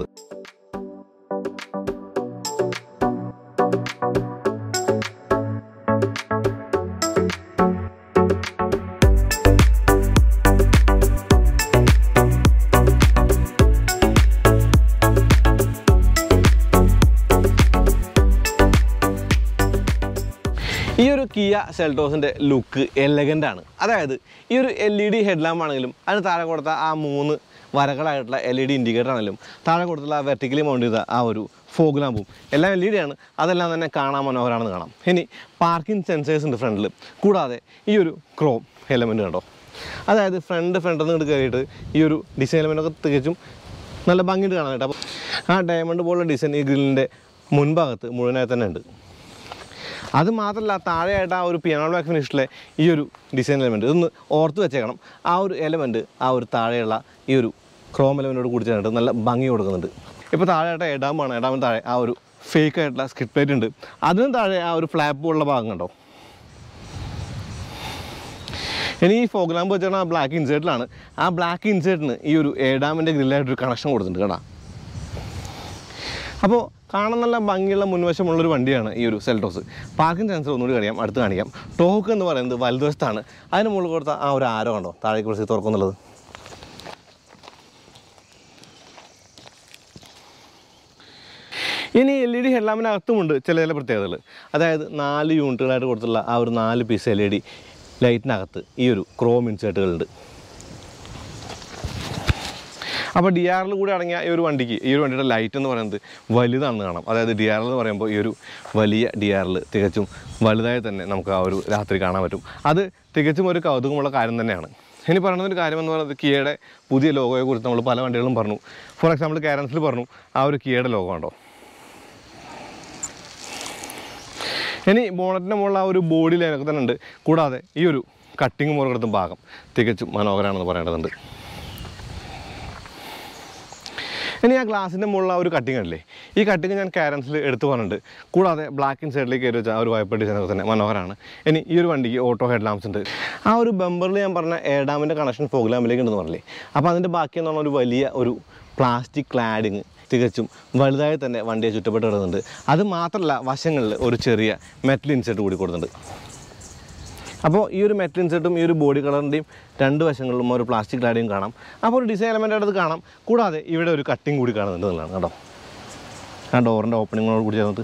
ഈ ഒരു കിയ സെൽട്ടോസിൻ്റെ ലുക്ക് എലഗൻ്റ് ആണ് അതായത് ഈ ഒരു L E D head lamp ആണെങ്കിലും അതിന് താഴെ കൊടുത്ത ആ മൂന്ന് വരകളായിട്ടുള്ള എൽ ഇ ഡി ഇൻഡിക്കേറ്റർ ആണെങ്കിലും താഴെ കൊടുത്തുള്ള ആ വെർട്ടിക്കലി മൗണ്ട് ചെയ്ത ആ ഒരു ഫോഗ് ലാമ്പും എല്ലാം എൽ ഇ ഡി ആണ് അതെല്ലാം തന്നെ കാണാൻ മനോഹരമാണെന്ന് കാണാം ഇനി പാർക്കിംഗ് സെൻസേഴ്സ് ഉണ്ട് ഫ്രണ്ടിൽ കൂടാതെ ഈ ഒരു ക്രോം എലമെൻറ്റ് കണ്ടോ അതായത് ഫ്രണ്ട് ഫ്രണ്ടിൽ നിന്ന് കയറിയിട്ട് ഈ ഒരു ഡിസൈൻ എലമെൻ്റൊക്കെ തികച്ചും നല്ല ഭംഗിയിട്ട് കാണാൻ കേട്ടോ അപ്പോൾ ആ ഡയമണ്ട് പോലുള്ള ഡിസൈൻ ഈ ഗ്രില്ലിൻ്റെ മുൻഭാഗത്ത് മുഴുവനായി തന്നെ ഉണ്ട് അത് മാത്രമല്ല താഴെയായിട്ട് ആ ഒരു പിയാനോ ബ്ലാക്ക് ഫിനിഷിലെ ഈ ഒരു ഡിസൈൻ എലമെൻറ്റ് ഇതൊന്ന് ഓർത്ത് വെച്ചേക്കണം ആ ഒരു എലമെൻറ്റ് ആ ഒരു താഴെയുള്ള ഈ ഒരു ക്രോം എലമെൻറ്റോട് കൂടി ചേർന്നിട്ട് നല്ല ഭംഗി കൊടുക്കുന്നുണ്ട് ഇപ്പോൾ താഴെയായിട്ട് എഡാമാണ് എഡാമിന് താഴെ ആ ഒരു ഫേക്ക് ആയിട്ടുള്ള സ്കിറ്റ് പ്ലേറ്റ് ഉണ്ട് അതിനും താഴെ ആ ഒരു ഫ്ലാപ്പ് ഉള്ള ഭാഗം കണ്ടോ ഇനി ഈ ഫോഗ് ലാമ്പ് വെച്ചാൽ ആ ബ്ലാക്ക് ഇൻസേർട്ടിലാണ് ആ ബ്ലാക്ക് ഇൻസേർട്ടിന് ഈ ഒരു ഏഡാമിൻ്റെ ഗ്രില്ലായിട്ടൊരു കണക്ഷൻ കൊടുത്തിട്ടുണ്ട് കേട്ടോ അപ്പോൾ കാണാൻ നല്ല ഭംഗിയുള്ള മുൻവശമുള്ളൊരു വണ്ടിയാണ് ഈ ഒരു സെൽട്ടോസ് പാർക്കിംഗ് സെൻസർ ഒന്നുകൂടി അറിയാം അടുത്ത് കാണിക്കാം ടോക്ക് എന്ന് പറയുന്നത് വലതുവശത്താണ് അതിന് മുകളിൽ കൊടുത്ത ആ ഒരു ആരോ കണ്ടോ താഴേക്ക് കുറച്ച് തുറക്കുന്നുള്ളത് ഇനി എൽ ഇ ഡി ഹെഡ്ലാമ്പിനകത്തുമുണ്ട് ചില ചില പ്രത്യേകതകൾ അതായത് നാല് യൂണിറ്റുകളായിട്ട് കൊടുത്തുള്ള ആ ഒരു നാല് പീസ് എൽ ഇ ഡി ലൈറ്റിനകത്ത് ഈ ഒരു ക്രോം ഇൻസേർട്ടുകളുണ്ട് അപ്പോൾ ഡി ആറിൽ കൂടി അടങ്ങിയ ഈ ഒരു വണ്ടിക്ക് ഈ ഒരു വണ്ടിയുടെ ലൈറ്റ് എന്ന് പറയുന്നത് വലുതാണെന്ന് കാണാം അതായത് ഡി ആർ എന്ന് പറയുമ്പോൾ ഈ ഒരു വലിയ ഡി ആറിൽ തികച്ചും വലുതായി തന്നെ നമുക്ക് ആ ഒരു രാത്രി കാണാൻ പറ്റും അത് തികച്ചും ഒരു കൗതുകമുള്ള കാര്യം തന്നെയാണ് ഇനി പറയുന്ന ഒരു കാര്യം എന്ന് പറയുന്നത് കിയയുടെ പുതിയ ലോഗോയെ കുറിച്ച് നമ്മൾ പല വണ്ടികളും പറഞ്ഞു ഫോർ എക്സാമ്പിൾ കാരൻസിൽ പറഞ്ഞു ആ ഒരു കിയയുടെ ലോഗോ ഉണ്ടോ ഇനി ബോണറ്റിൻ്റെ മുകളിൽ ആ ഒരു ബോഡി ലൈനൊക്കെ തന്നെ ഉണ്ട് കൂടാതെ ഈ ഒരു കട്ടിങ് മുറകെടുത്തും ഭാഗം തികച്ചും മനോഹരമാണെന്ന് പറയേണ്ടതുണ്ട് ഇനി ആ ഗ്ലാസിൻ്റെ മുകളിൽ ആ ഒരു കട്ടിങ് അല്ലേ ഈ കട്ടിങ് ഞാൻ കാരൻസിൽ എടുത്തു പറഞ്ഞിട്ടുണ്ട് കൂടാതെ ബ്ലാക്ക് ഇൻ സൈഡിലേക്ക് കയറി വെച്ച ആ ഒരു വൈപ്പർ ഡിസൈനൊക്കെ തന്നെ മനോഹരമാണ് ഇനി ഈ ഒരു വണ്ടിക്ക് ഓട്ടോ ഹെഡ് ലാംപ്സ് ഉണ്ട് ആ ഒരു ബമ്പറിൽ ഞാൻ പറഞ്ഞ എയർഡാമിൻ്റെ കണക്ഷൻ ഫോഗ് ലാമ്പിലേക്ക് ഉണ്ടെന്ന് പറഞ്ഞില്ലേ അപ്പോൾ അതിൻ്റെ ബാക്കി എന്ന് പറഞ്ഞാൽ ഒരു വലിയ ഒരു പ്ലാസ്റ്റിക് ക്ലാഡിങ് തികച്ചും വലുതായി തന്നെ വണ്ടിയെ ചുറ്റപ്പെട്ട് കിടക്കുന്നുണ്ട് അത് മാത്രമല്ല വശങ്ങളിൽ ഒരു ചെറിയ മെറ്റൽ ഇൻസെർട്ട് കൂടി കൊടുക്കുന്നുണ്ട് അപ്പോൾ ഈ ഒരു മെറ്റൽ ഇൻസെർട്ടും ഈ ഒരു ബോഡി കളറിൻ്റെയും രണ്ട് വശങ്ങളിലും ഒരു പ്ലാസ്റ്റിക് ലാഡിയും കാണാം അപ്പോൾ ഒരു ഡിസൈൻ എലമെൻ്റ് അടുത്ത് കാണാം കൂടാതെ ഇവിടെ ഒരു കട്ടിങ് കൂടി കാണുന്നുണ്ട് എന്നുള്ളതാണ് കേട്ടോ ആ ഡോറിൻ്റെ ഓപ്പണിങ്ങോട് കൂടി ചേർന്നിട്ട്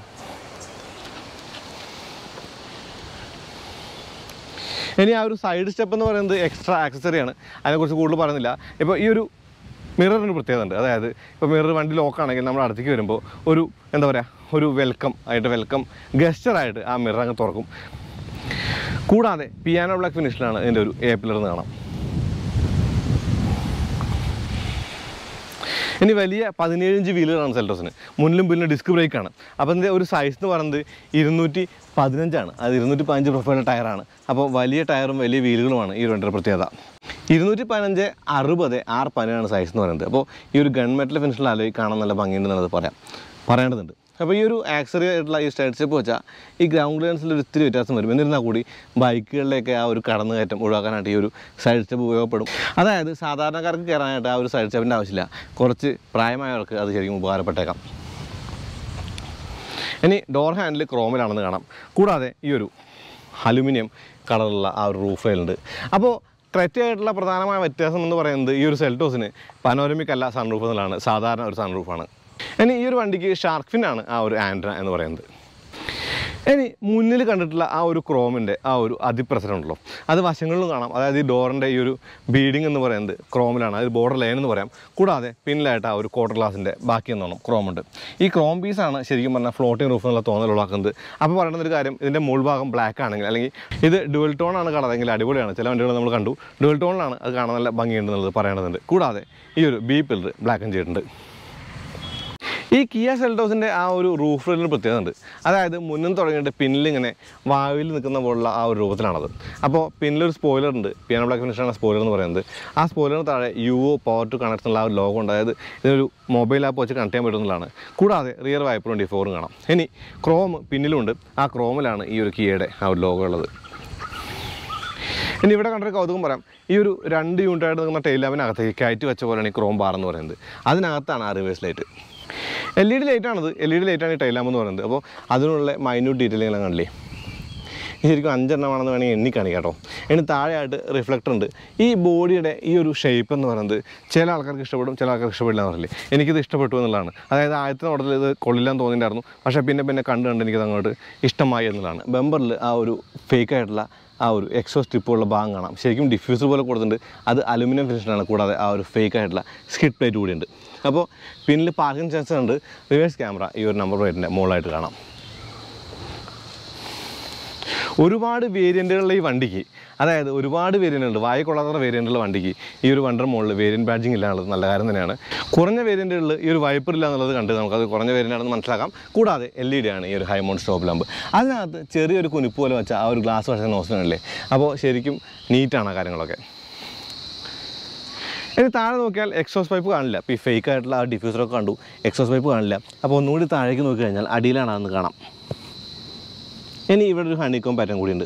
ഇനി ആ ഒരു സൈഡ് സ്റ്റെപ്പ് എന്ന് പറയുന്നത് എക്സ്ട്രാ ആക്സസറിയാണ് അതിനെക്കുറിച്ച് കൂടുതൽ പറയുന്നില്ല ഇപ്പോൾ ഈ ഒരു മിററിന് പ്രത്യേകത ഉണ്ട് അതായത് ഇപ്പോൾ മിറർ വണ്ടി ലോക്കാണെങ്കിൽ നമ്മൾ അടുത്തേക്ക് വരുമ്പോൾ ഒരു എന്താ പറയുക ഒരു വെൽക്കം ആയിട്ട് വെൽക്കം ഗസ്റ്ററായിട്ട് ആ മിറർ അങ്ങ് തുറക്കും കൂടാതെ പിയാനോ ബ്ലാക്ക് ഫിനിഷിലാണ് ഇതിൻ്റെ ഒരു എ പില്ലർ എന്ന് കാണാം ഇനി വലിയ പതിനേഴ് ഇഞ്ച് വീലുകളാണ് സെൽറ്റോസിന് മുന്നിലും പിന്നിലും ഡിസ്ക് ബ്രേക്കാണ് അപ്പോൾ ഇതിൻ്റെ ഒരു സൈസ് എന്ന് പറയുന്നത് ഇരുന്നൂറ്റി പതിനഞ്ചാണ് അത് ഇരുന്നൂറ്റി പതിനഞ്ച് പ്രൊഫൈലിൻ്റെ ടയറാണ് അപ്പോൾ വലിയ ടയറും വലിയ വീലുകളുമാണ് ഈ ഒരു വണ്ടിയുടെ പ്രത്യേകത ഇരുന്നൂറ്റി പതിനഞ്ച് അറുപത് ആറ് പതിനാണ് സൈസ് എന്ന് പറയുന്നത് അപ്പോൾ ഈ ഒരു ഗൺമെറ്റൽ ഫിനിഷിൽ ആലോചിച്ച് കാണാൻ നല്ല ഭംഗിയുണ്ടെന്നുള്ളത് പറയാം പറയേണ്ടതുണ്ട് അപ്പോൾ ഈ ഒരു ആക്സറി ആയിട്ടുള്ള ഈ സ്റ്റൈഡ് സ്റ്റെപ്പ് വെച്ചാൽ ഈ ഗ്രൗണ്ട് ക്ലിയറൻസിൽ ഒരു ഇത്തിരി വ്യത്യാസം വരും എന്നിരുന്നാൽ കൂടി ബൈക്കുകളിലേക്ക് ആ ഒരു കടന്നുകയറ്റം ഒഴിവാക്കാനായിട്ട് ഈ ഒരു സൈഡ് സ്റ്റെപ്പ് ഉപയോഗപ്പെടും അതായത് സാധാരണക്കാർക്ക് കയറാനായിട്ട് ആ ഒരു സൈഡ് സ്റ്റെപ്പിൻ്റെ ആവശ്യമില്ല കുറച്ച് പ്രായമായവർക്ക് അത് ശരിക്കും ഉപകാരപ്പെട്ടേക്കാം ഇനി ഡോർ ഹാൻഡിൽ ക്രോമിലാണെന്ന് കാണാം കൂടാതെ ഈ ഒരു അലുമിനിയം കളറുള്ള ആ ഒരു റൂഫ് ഉണ്ട് അപ്പോൾ ക്രെറ്റയായിട്ടുള്ള പ്രധാനമായ വ്യത്യാസം എന്ന് പറയുന്നത് ഈ ഒരു സെൽറ്റോസിന് പനോരമിക് അല്ല സൺറൂഫ് എന്നുള്ളതാണ് സാധാരണ ഒരു സൺറൂഫാണ് ഇനി ഈ ഒരു വണ്ടിക്ക് ഷാർക്ക് ഫിൻ ആണ് ആ ഒരു ആൻഡ്ര എന്ന് പറയുന്നത് ഇനി മുന്നിൽ കണ്ടിട്ടുള്ള ആ ഒരു ക്രോമിൻ്റെ ആ ഒരു അതിപ്രസരം ഉണ്ടല്ലോ അത് വശങ്ങളിലും കാണാം അതായത് ഈ ഡോറിൻ്റെ ഈ ഒരു ബീഡിങ് എന്ന് പറയുന്നത് ക്രോമിലാണ് അത് ബോർഡർ ലൈൻ എന്ന് പറയാം കൂടാതെ പിന്നിലായിട്ട് ആ ഒരു ക്വാർട്ടർ ഗ്ലാസിൻ്റെ ബാക്കി എന്നോണം ക്രോമുണ്ട് ഈ ക്രോം പീസാണ് ശരിക്കും പറഞ്ഞാൽ ഫ്ലോട്ടിംഗ് റൂഫ് എന്നുള്ള തോന്നൽ ഉള്ളാക്കുന്നത് അപ്പോൾ പറയുന്ന ഒരു കാര്യം ഇതിൻ്റെ മുകൾ ഭാഗം ബ്ലാക്ക് ആണെങ്കിൽ അല്ലെങ്കിൽ ഇത് ഡുവൽ ടോൺ ആണ് കളറെങ്കിൽ അടിപൊളിയാണ് ചില വണ്ടികൾ നമ്മൾ കണ്ടു ഡുവൽ ടോണിലാണ് അത് കാണാൻ നല്ല ഭംഗിയുണ്ടെന്നുള്ളത് പറയേണ്ടതുണ്ട് കൂടാതെ ഈ ഒരു ബി പില്ലർ ബ്ലാക്കും ചെയ്തിട്ടുണ്ട് ഈ കിയ സെൽറ്റോസിൻ്റെ ആ ഒരു റൂഫ് റെയിലിന് പ്രത്യേകത ഉണ്ട് അതായത് മുന്നിൽ തുടങ്ങിയിട്ട് പിന്നിൽ ഇങ്ങനെ വായുവിൽ നിൽക്കുന്ന പോലുള്ള ആ ഒരു രൂപത്തിലാണത് അപ്പോൾ പിന്നിലൊരു സ്പോയിലർ ഉണ്ട് പിയാനോ ബ്ലാക്ക് ഫിനിഷാണ് സ്പോയിലർ എന്ന് പറയുന്നത് ആ സ്പോയിലറിന് താഴെ U O power to connect എന്നുള്ള ആ ഒരു ലോഗോ ഉണ്ട് അതായത് ഇതൊരു മൊബൈൽ ആപ്പ് വെച്ച് കണക്ട് ചെയ്യാൻ പറ്റുന്നതാണ് കൂടാതെ റിയർ വൈപ്പറും ഡിഫോറും കാണാം ഇനി ക്രോം പിന്നിലുണ്ട് ആ ക്രോമിലാണ് ഈ ഒരു കിയയുടെ ആ ഒരു ലോഗോ ഉള്ളത് ഇനി ഇവിടെ കണ്ടൊരു കൗതുകം പറയാം ഈ ഒരു രണ്ട് യൂണിറ്റായിട്ട് നിൽക്കുന്ന ടെയിൽ ലാമ്പിനകത്തേക്ക് കയറ്റി വെച്ച പോലെയാണ് ഈ ക്രോം ബാർ എന്ന് പറയുന്നത് അതിനകത്താണ് ആ reverse light L E D ലൈറ്റാണത് എൽ ഇ ഡി ലൈറ്റാണ് ഈ ടൈൽ ലാമ്പ് എന്ന് പറയുന്നത് അപ്പോൾ അതിനുള്ള മൈന്യൂട്ട് ഡീറ്റെയിലിംഗ് എല്ലാം കണ്ടില്ലേ ഇത് ശരിക്കും അഞ്ചെണ്ണമാണെന്ന് വേണമെങ്കിൽ എണ്ണി കാണിക്കാം കേട്ടോ ഇനി താഴെയായിട്ട് റിഫ്ലക്ടർ ഉണ്ട് ഈ ബോഡിയുടെ ഈ ഒരു ഷേപ്പ് എന്ന് പറയുന്നത് ചില ആൾക്കാർക്ക് ഇഷ്ടപ്പെടും ചില ആൾക്കാർക്ക് ഇഷ്ടപ്പെടില്ല എന്ന് പറയില്ലേ എനിക്കിത് ഇഷ്ടപ്പെട്ടു എന്നുള്ളതാണ് അതായത് ആദ്യത്തെ ഓർഡറിൽ ഇത് കൊള്ളില്ലാന്ന് തോന്നിയിട്ടുണ്ടായിരുന്നു പക്ഷേ പിന്നെ പിന്നെ കണ്ട് കണ്ട് എനിക്കത് അങ്ങോട്ട് ഇഷ്ടമായി എന്നുള്ളതാണ് ബമ്പറിൽ ആ ഒരു ഫേക്ക് ആയിട്ടുള്ള ആ ഒരു എക്സോ സ്ട്രിപ്പുള്ള ഭാഗം കാണാം ശരിക്കും ഡിഫ്യൂസർ പോലെ കൊടുത്തിട്ടുണ്ട് അത് അലുമിനിയം ഫിനിഷനാണ് കൂടാതെ ആ ഒരു ഫേക്ക് ആയിട്ടുള്ള സ്കിഡ് പ്ലേറ്റ് കൂടിയുണ്ട് അപ്പോൾ പിന്നിൽ പാർക്കിംഗ് സെൻസർ ഉണ്ട് റിവേഴ്സ് ക്യാമറ ഈ ഒരു നമ്പർ പ്ലേറ്റിൻ്റെ മുകളിലായിട്ട് കാണാം ഒരുപാട് വേരിയൻറ്റുകളുള്ള ഈ വണ്ടിക്ക് അതായത് ഒരുപാട് വേരിയൻ്റ് ഉണ്ട് വായി കൊള്ളാത്ത വേരിയൻ്റുള്ള വണ്ടിക്ക് ഈ ഒരു വണ്ടർ മുകളിൽ വേരിയൻറ്റ് ബാഡ്ജിങ് ഇല്ല എന്നുള്ളത് നല്ല കാര്യം തന്നെയാണ് കുറഞ്ഞ വേരിയൻറ്റുകളിൽ ഈ ഒരു വൈപ്പർ ഇല്ല എന്നുള്ളത് കണ്ട് നമുക്കത് കുറഞ്ഞ വേരിയൻ്റ് ആണെന്ന് മനസ്സിലാക്കാം കൂടാതെ എൽ ഇ ഡി ആണ് ഈ ഒരു ഹൈമൗണ്ട് സ്റ്റോപ്പ് ലാമ്പ് അതിനകത്ത് ചെറിയൊരു കുനിപ്പ് പോലെ വെച്ച ആ ഒരു ഗ്ലാസ് വശം നോക്കുന്നില്ലേ അപ്പോൾ ശരിക്കും നീറ്റാണ് ആ കാര്യങ്ങളൊക്കെ ഇനി താഴെ നോക്കിയാൽ എക്സോസ് പൈപ്പ് കാണില്ല ഇപ്പോൾ ഈ ഫേക്ക് ആയിട്ടുള്ള ആ ഡിഫ്യൂസറൊക്കെ കണ്ടു എക്സോസ് പൈപ്പ് കാണില്ല അപ്പോൾ ഒന്നുകൂടി താഴേക്ക് നോക്കി കഴിഞ്ഞാൽ അടിയിലാണ് അതെന്ന് കാണാം ഇനി ഇവിടെ ഒരു ഹണിക്കോം പാറ്റേൺ കൂടിയുണ്ട്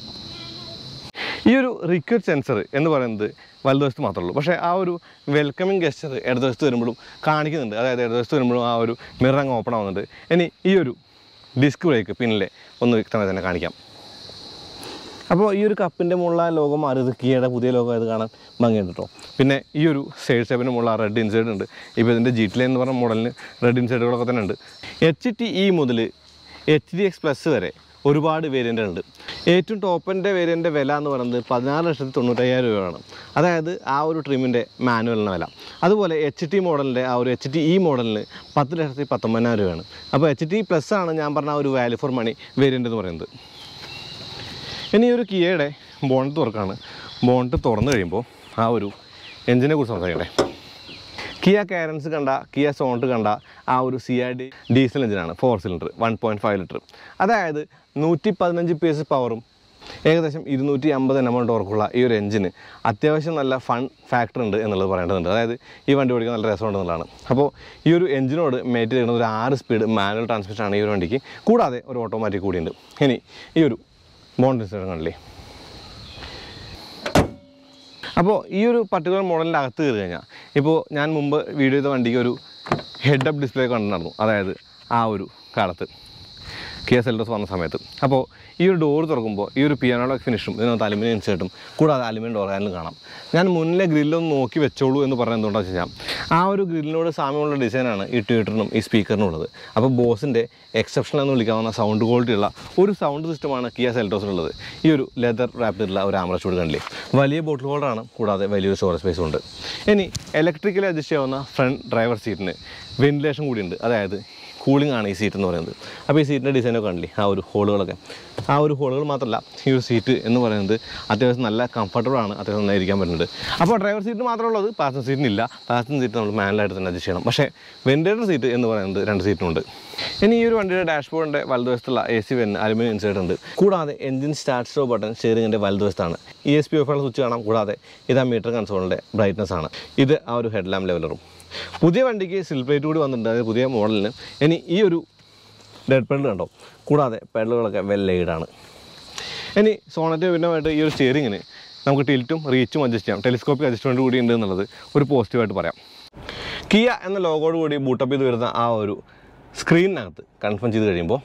ഈ ഒരു റിക്വറ്റ് സെൻസർ എന്ന് പറയുന്നത് വലതുവശത്ത് മാത്രമേ ഉള്ളൂ പക്ഷേ ആ ഒരു വെൽക്കമിങ് ഗസ്റ്റർ ഇടതുവശത്ത് വരുമ്പോഴും കാണിക്കുന്നുണ്ട് അതായത് ഇടതുവശത്ത് വരുമ്പോഴും ആ ഒരു മിറർ അങ്ങ് ഓപ്പൺ ആവുന്നുണ്ട് ഇനി ഈ ഒരു ഡിസ്ക് ബ്രേക്ക് പിന്നിലെ ഒന്ന് വ്യക്തമായി തന്നെ കാണിക്കാം അപ്പോൾ ഈ ഒരു കപ്പിൻ്റെ മുകളിൽ ആ ലോഗോ മാറി ഇത് കിയുടെ പുതിയ ലോഗോ അത് കാണാൻ ഭംഗിയുണ്ട് കേട്ടോ പിന്നെ ഈ ഒരു സൈഡ് സ്റ്റെപ്പിൻ്റെ മുകളിൽ ആ റെഡ് ഇൻസൈഡ് ഉണ്ട് ഇപ്പോൾ ഇതിൻ്റെ ജി ടി ലൈൻ എന്ന് പറഞ്ഞ മോഡലിന് റെഡ് ഇൻസൈഡുകളൊക്കെ തന്നെ ഉണ്ട് എച്ച് ടി ഇ മുതൽ എച്ച് ഡി എക്സ് പ്ലസ് വരെ ഒരുപാട് വേരിയൻ്റ് ഉണ്ട് ഏറ്റവും ടോപ്പിൻ്റെ വേരിയൻ്റെ വില എന്ന് പറയുന്നത് പതിനാറ് ലക്ഷത്തി തൊണ്ണൂറ്റയ്യായിരം രൂപയാണ് അതായത് ആ ഒരു ട്രിമിൻ്റെ മാനുവലിന് വില അതുപോലെ എച്ച് ടി മോഡലിൻ്റെ ആ ഒരു എച്ച് ടി ഇ മോഡലിന് പത്ത് ലക്ഷത്തി പത്തൊമ്പതിനായിരം രൂപയാണ് അപ്പോൾ എച്ച് ടി പ്ലസ് ആണ് ഞാൻ പറഞ്ഞ ആ ഒരു വാല്യൂ ഫോർ മണി വേരിയൻ്റ് എന്ന് പറയുന്നത് ഇനി ഈ ഒരു കിയയുടെ ബോണ്ട് തുറക്കാണ് ബോണ്ട് തുറന്നു കഴിയുമ്പോൾ ആ ഒരു എഞ്ചിനെ കുറിച്ച് സംസാരിക്കട്ടെ കിയ കാരൻസ് കണ്ട കിയ സോണ്ട് കണ്ട ആ ഒരു സി ആർ ഡി ഡീസൽ എഞ്ചിനാണ് four cylinder one point five litre അതായത് നൂറ്റി പതിനഞ്ച് പി എസ് പവറും ഏകദേശം ഇരുന്നൂറ്റി അമ്പത് എൻ എം ടോർക്കുള്ള ഈ ഒരു എഞ്ചിന് അത്യാവശ്യം നല്ല ഫൺ ഫാക്ടർ ഉണ്ട് എന്നുള്ളത് പറയേണ്ടതുണ്ട് അതായത് ഈ വണ്ടി ഓടിക്കാൻ നല്ല രസമുണ്ട് എന്നുള്ളതാണ് അപ്പോൾ ഈ ഒരു എഞ്ചിനോട് മേറ്റ് ചെയ്യുന്ന ഒരു ആറ് സ്പീഡ് മാനുവൽ ട്രാൻസ്മിഷനാണ് ഈ ഒരു വണ്ടിക്ക് കൂടാതെ ഒരു ഓട്ടോമാറ്റിക് കൂടിയുണ്ട് ഇനി ഈ ഒരു ബോണ്ട് ഇൻസിഡൻറ്റ് കണ്ടില്ലേ അപ്പോൾ ഈ ഒരു പർട്ടിക്കുലർ മോഡലിൻ്റെ അകത്ത് കയറി കഴിഞ്ഞാൽ ഇപ്പോൾ ഞാൻ മുമ്പ് വീഡിയോ ചെയ്ത വണ്ടിക്ക് ഒരു ഹെഡ് അപ്പ് ഡിസ്പ്ലേ കണ്ടിട്ടുണ്ടായിരുന്നു അതായത് ആ ഒരു കാലത്ത് കിയ സെൽറ്റോസ് വന്ന സമയത്ത് അപ്പോൾ ഈ ഒരു ഡോർ തുറക്കുമ്പോൾ ഈ ഒരു പിയാനോളോ ഫിനിഷും ഇതിനകത്ത് അലുമിനിയം ഇൻസേർട്ടും കൂടാതെ അലുമിനിയം ഡോർ ഹാൻഡിലും കാണാം ഞാൻ മുന്നിലെ ഗ്രില്ലൊന്ന് നോക്കി വെച്ചോളൂ എന്ന് പറഞ്ഞത് എന്തുകൊണ്ടാണെന്ന് വെച്ചാൽ ആ ഒരു ഗ്രില്ലിനോട് സാമ്യമുള്ള ഡിസൈനാണ് ഈ ട്വിറ്ററിനും ഈ സ്പീക്കറിനും ഉള്ളത് അപ്പോൾ ബോസിൻ്റെ എക്സെപ്ഷണൽ എന്ന് വിളിക്കാവുന്ന സൗണ്ട് ക്വാളിറ്റി ഉള്ള ഒരു സൗണ്ട് സിസ്റ്റമാണ് കിയ സെൽറ്റോസിനുള്ളത് ഈ ഒരു ലെതർ റാപ്പിലുള്ള ഒരു ആമറച്ചൂട് കണ്ടില്ലേ വലിയ ബോട്ടിൽ ഹോൾഡറാണ് കൂടാതെ വലിയൊരു സ്റ്റോറേജ് സ്പേസും ഉണ്ട് ഇനി ഇലക്ട്രിക്കലി അഡ്ജസ്റ്റ് ചെയ്യാവുന്ന ഫ്രണ്ട് ഡ്രൈവർ സീറ്റിന് വെന്റിലേഷൻ കൂടിയുണ്ട് അതായത് കൂളിംഗ് ആണ് ഈ സീറ്റ് എന്ന് പറയുന്നത് അപ്പോൾ ഈ സീറ്റിൻ്റെ ഡിസൈനൊക്കെ കണ്ടില്ലേ ആ ഒരു ഹോളുകളൊക്കെ ആ ഒരു ഹോളുകൾ മാത്രമല്ല ഈ ഒരു സീറ്റ് എന്ന് പറയുന്നത് അത്യാവശ്യം നല്ല കംഫർട്ടബിൾ ആണ് അത്യാവശ്യം നന്നായി ഇരിക്കാൻ പറ്റുന്നുണ്ട് അപ്പോൾ ഡ്രൈവർ സീറ്റ് മാത്രമേ ഉള്ളത് പാസഞ്ചർ സീറ്റിനില്ല പാസഞ്ചർ സീറ്റ് നമ്മൾ മാനുവലായിട്ട് തന്നെ അഡ്ജസ്റ്റ് ചെയ്യണം പക്ഷേ വെൻറ്റേറ്റർ സീറ്റ് എന്ന് പറയുന്നത് രണ്ട് സീറ്റുണ്ട് ഇനി ഈ ഒരു വണ്ടിയുടെ ഡാഷ്ബോർഡിൻ്റെ വലതുവശത്തുള്ള A C vent aluminium insert ഉണ്ട് കൂടാതെ എഞ്ചിൻ സ്റ്റാർട്ട് സ്റ്റോ ബട്ടൺ സ്റ്റിയറിംഗിൻ്റെ വലതുവശത്താണ് E S P F switch കാണാം കൂടാതെ ഇത് ആ മീറ്റർ കൺസോളിൻ്റെ ബ്രൈറ്റ്നസ് ആണ് ഇത് ആ ഒരു ഹെഡ് ലാമ്പ് ലെവലറും പുതിയ വണ്ടിക്ക് സിൽ പ്ലേറ്റ് കൂടി വന്നിട്ടുണ്ട് അതായത് പുതിയ മോഡലിന് ഇനി ഈ ഒരു ഡെഡ് പെഡൽ കണ്ടോ കൂടാതെ പെഡലുകളൊക്കെ വെൽ ലെയ്ഡാണ് ഇനി സോണറ്റ് ഭിന്നമായിട്ട് ഈ ഒരു സ്റ്റിയറിങ്ങിന് നമുക്ക് ടിൽറ്റും റീച്ചും അഡ്ജസ്റ്റ് ചെയ്യാം ടെലിസ്കോപ്പിക് അഡ്ജസ്റ്റ്മെൻറ്റ് കൂടി ഉണ്ട് എന്നുള്ളത് ഒരു പോസിറ്റീവായിട്ട് പറയാം കിയ എന്ന ലോഗോട് കൂടി ബൂട്ടപ്പ് ചെയ്ത് വരുന്ന ആ ഒരു സ്ക്രീനിനകത്ത് കൺഫേം ചെയ്ത് കഴിയുമ്പോൾ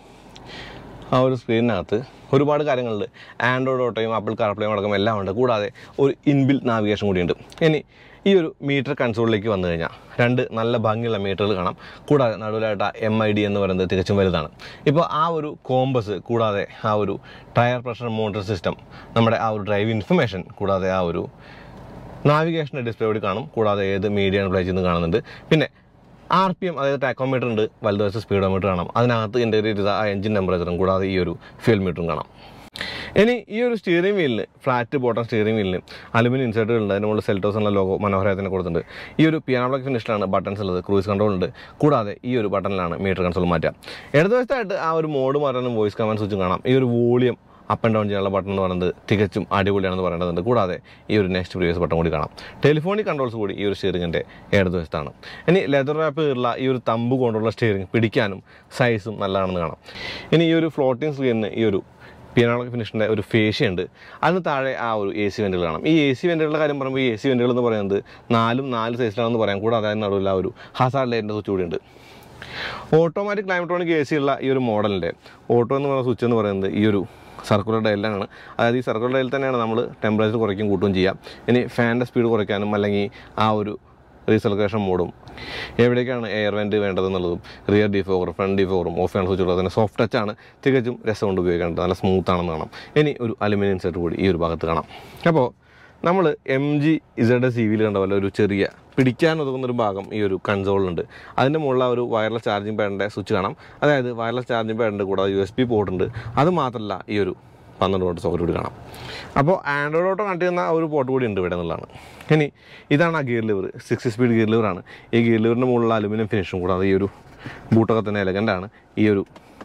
ആ ഒരു സ്ക്രീനിനകത്ത് ഒരുപാട് കാര്യങ്ങളുണ്ട് ആൻഡ്രോയിഡ് ഓട്ടോയും ആപ്പിൾ കാർപ്ലേയും അടക്കം എല്ലാം ഉണ്ട് കൂടാതെ ഒരു ഇൻബിൽ നാവിഗേഷൻ കൂടിയുണ്ട് ഇനി ഈ ഒരു മീറ്റർ കൺസോളിലേക്ക് വന്നു കഴിഞ്ഞാൽ രണ്ട് നല്ല ഭംഗിയുള്ള മീറ്ററുകൾ കാണാം കൂടാതെ നടുവിലായിട്ട് എം ഐ ഡി എന്ന് പറയുന്നത് തികച്ചും വലുതാണ് ഇപ്പോൾ ആ ഒരു കോമ്പസ് കൂടാതെ ആ ഒരു ടയർ പ്രഷർ മോട്ടർ സിസ്റ്റം നമ്മുടെ ആ ഒരു ഡ്രൈവ് ഇൻഫർമേഷൻ കൂടാതെ ആ ഒരു നാവിഗേഷൻ്റെ ഡിസ്പ്ലേ കൂടി കാണും കൂടാതെ ഏത് മീഡിയയാണ് പ്ലേ ചെയ്യുന്നത് കാണുന്നുണ്ട് പിന്നെ ആർ പി എം അതായത് ടാക്കോമീറ്റർ ഉണ്ട് വലതുവശത്ത് സ്പീഡോമീറ്റർ കാണാം അതിനകത്ത് ഇൻ്റഗ്രേറ്റ് ചെയ്ത ആ എഞ്ചിൻ ടെമ്പറേച്ചറും കൂടാതെ ഈ ഒരു ഫ്യൂൽ മീറ്ററും കാണാം ഇനി ഈ ഒരു സ്റ്റിയറിംഗ് വീലിന് ഫ്ലാറ്റ് ബോട്ടം സ്റ്റിയറിംഗ് വീലിന് അലുമിനിയം ഇൻസേർട്ടുകളുണ്ട് അതിന് മുകളിൽ സെൽറ്റോസ് എന്നുള്ള ലോഗോ മനോഹരത്തിന് കൊടുത്തിട്ടുണ്ട് ഈ ഒരു പിയാനോ ബ്ലാക്ക് ഫിനിഷിലാണ് ബട്ടൺസ് ഉള്ളത് ക്രൂസ് കൺട്രോൾ ഉണ്ട് കൂടാതെ ഈ ഒരു ബട്ടണിലാണ് മീറ്റർ കൺസോൾ മാറ്റുക ഇടതുവശത്തായിട്ട് ആ ഒരു മോഡ് മാറ്റാനും വോയിസ് കമാൻഡ് സ്വിച്ചും കാണാം ഈ ഒരു വോളിയം അപ്പ് ആൻഡ് ഡൗൺ ചെയ്യാനുള്ള ബട്ടൺ എന്ന് പറയുന്നത് തികച്ചും അടിപൊളിയാണെന്ന് പറയേണ്ടതുണ്ട് കൂടാതെ ഈ ഒരു നെക്സ്റ്റ് പ്രീവിയസ് ബട്ടൺ കൂടി കാണാം ടെലിഫോണിക് കൺട്രോൾസ് കൂടി ഈ ഒരു സ്റ്റിയറിംഗിൻ്റെ ഇടതുവശത്താണ് ഇനി ലെതർ റാപ്പ് ഉള്ള ഈ ഒരു തമ്പ് കൊണ്ടുള്ള സ്റ്റിയറിംഗ് പിടിക്കാനും സൈസും നല്ലതാണെന്ന് കാണാം ഇനി ഈ ഒരു ഫ്ലോട്ടിംഗ് സ്ക്രീനിന് ഈ ഒരു പിയാനോളജി ഫിനിഷിൻ്റെ ഒരു ഫേഷ്യ ഉണ്ട് അതിന് താഴെ ആ ഒരു എ സി വെൻറ്റുകൾ കാണാം ഈ എ സി വെൻറ്റുകളുടെ കാര്യം പറയുമ്പോൾ ഈ എ സി വെൻറ്റുകൾ എന്ന് പറയുന്നത് നാലും നാല് സൈസിലാണെന്ന് പറയാം കൂടാതെ അതിന് നടുവിൽ ആ ഒരു ഹസാർഡ് ലൈറ്റിൻ്റെ സ്വിച്ച് കൂടി ഉണ്ട് ഓട്ടോമാറ്റിക് ക്ലൈമട്രോണിക് എ സി ഉള്ള ഈ ഒരു മോഡലിൻ്റെ ഓട്ടോ എന്ന് പറയുന്ന സ്വിച്ച് എന്ന് പറയുന്നത് ഈ ഒരു സർക്കുലർ ഡയലിലാണ് അതായത് ഈ സർക്കുലർ ഡയലിൽ തന്നെയാണ് നമ്മൾ ടെമ്പറേച്ചർ കുറയ്ക്കും കൂട്ടുകയും ചെയ്യാം ഇനി ഫാനിൻ്റെ സ്പീഡ് കുറയ്ക്കാനും അല്ലെങ്കിൽ ആ ഒരു റീസർക്കുലേഷൻ മോഡും എവിടേക്കാണ് എയർ വെൻറ്റ് വേണ്ടതെന്നുള്ളതും റിയർ ഡിഫോഗർ ഫ്രണ്ട് ഡിഫോഗറും ഓഫ് ചെയ്യാൻ സ്വിച്ചുള്ളത് തന്നെ സോഫ്റ്റ് ടച്ച് ആണ് തികച്ചും രസം കൊണ്ട് ഉപയോഗിക്കേണ്ടത് നല്ല സ്മൂത്ത് ആണെന്ന് കാണാം ഇനി ഒരു അലുമിനിയം സെറ്റ് കൂടി ഈ ഒരു ഭാഗത്ത് കാണാം അപ്പോൾ നമ്മൾ എം ജി ഇസഡ് സി വിയിൽ കണ്ട പോലെ ഒരു ചെറിയ പിടിക്കാൻ ഒതുങ്ങുന്നൊരു ഭാഗം ഈ ഒരു കൺസോളിലുണ്ട് അതിൻ്റെ മുകളിൽ ആ ഒരു വയർലെസ് ചാർജിങ് പാഡിൻ്റെ സ്വിച്ച് കാണാം അതായത് വയർലെസ് ചാർജിങ് പാഡുണ്ട് കൂടാതെ യു എസ് ബി പോർട്ട് ഉണ്ട് അത് മാത്രമല്ല ഈ ഒരു പന്ത്രണ്ട് വോട്ട് സോക്കറ്റ് കൂടി കാണാം അപ്പോൾ ആൻഡ്രോയിഡ് ഓട്ടോ കണക്ട് ചെയ്യുന്ന ആ ഒരു പോർട്ട് കൂടി ഉണ്ട് ഇവിടെ എന്നുള്ളതാണ് ഇനി ഇതാണ് ആ gear lever six speed gear ലിവറാണ് ഈ ഗിയർ ലിവറിൻ്റെ മുകളിൽ അലുമിനിയം ഫിനിഷും കൂടാതെ ഈ ഒരു ബൂട്ടൊക്കെ തന്നെ എലഗൻ്റാണ് ഈ ഒരു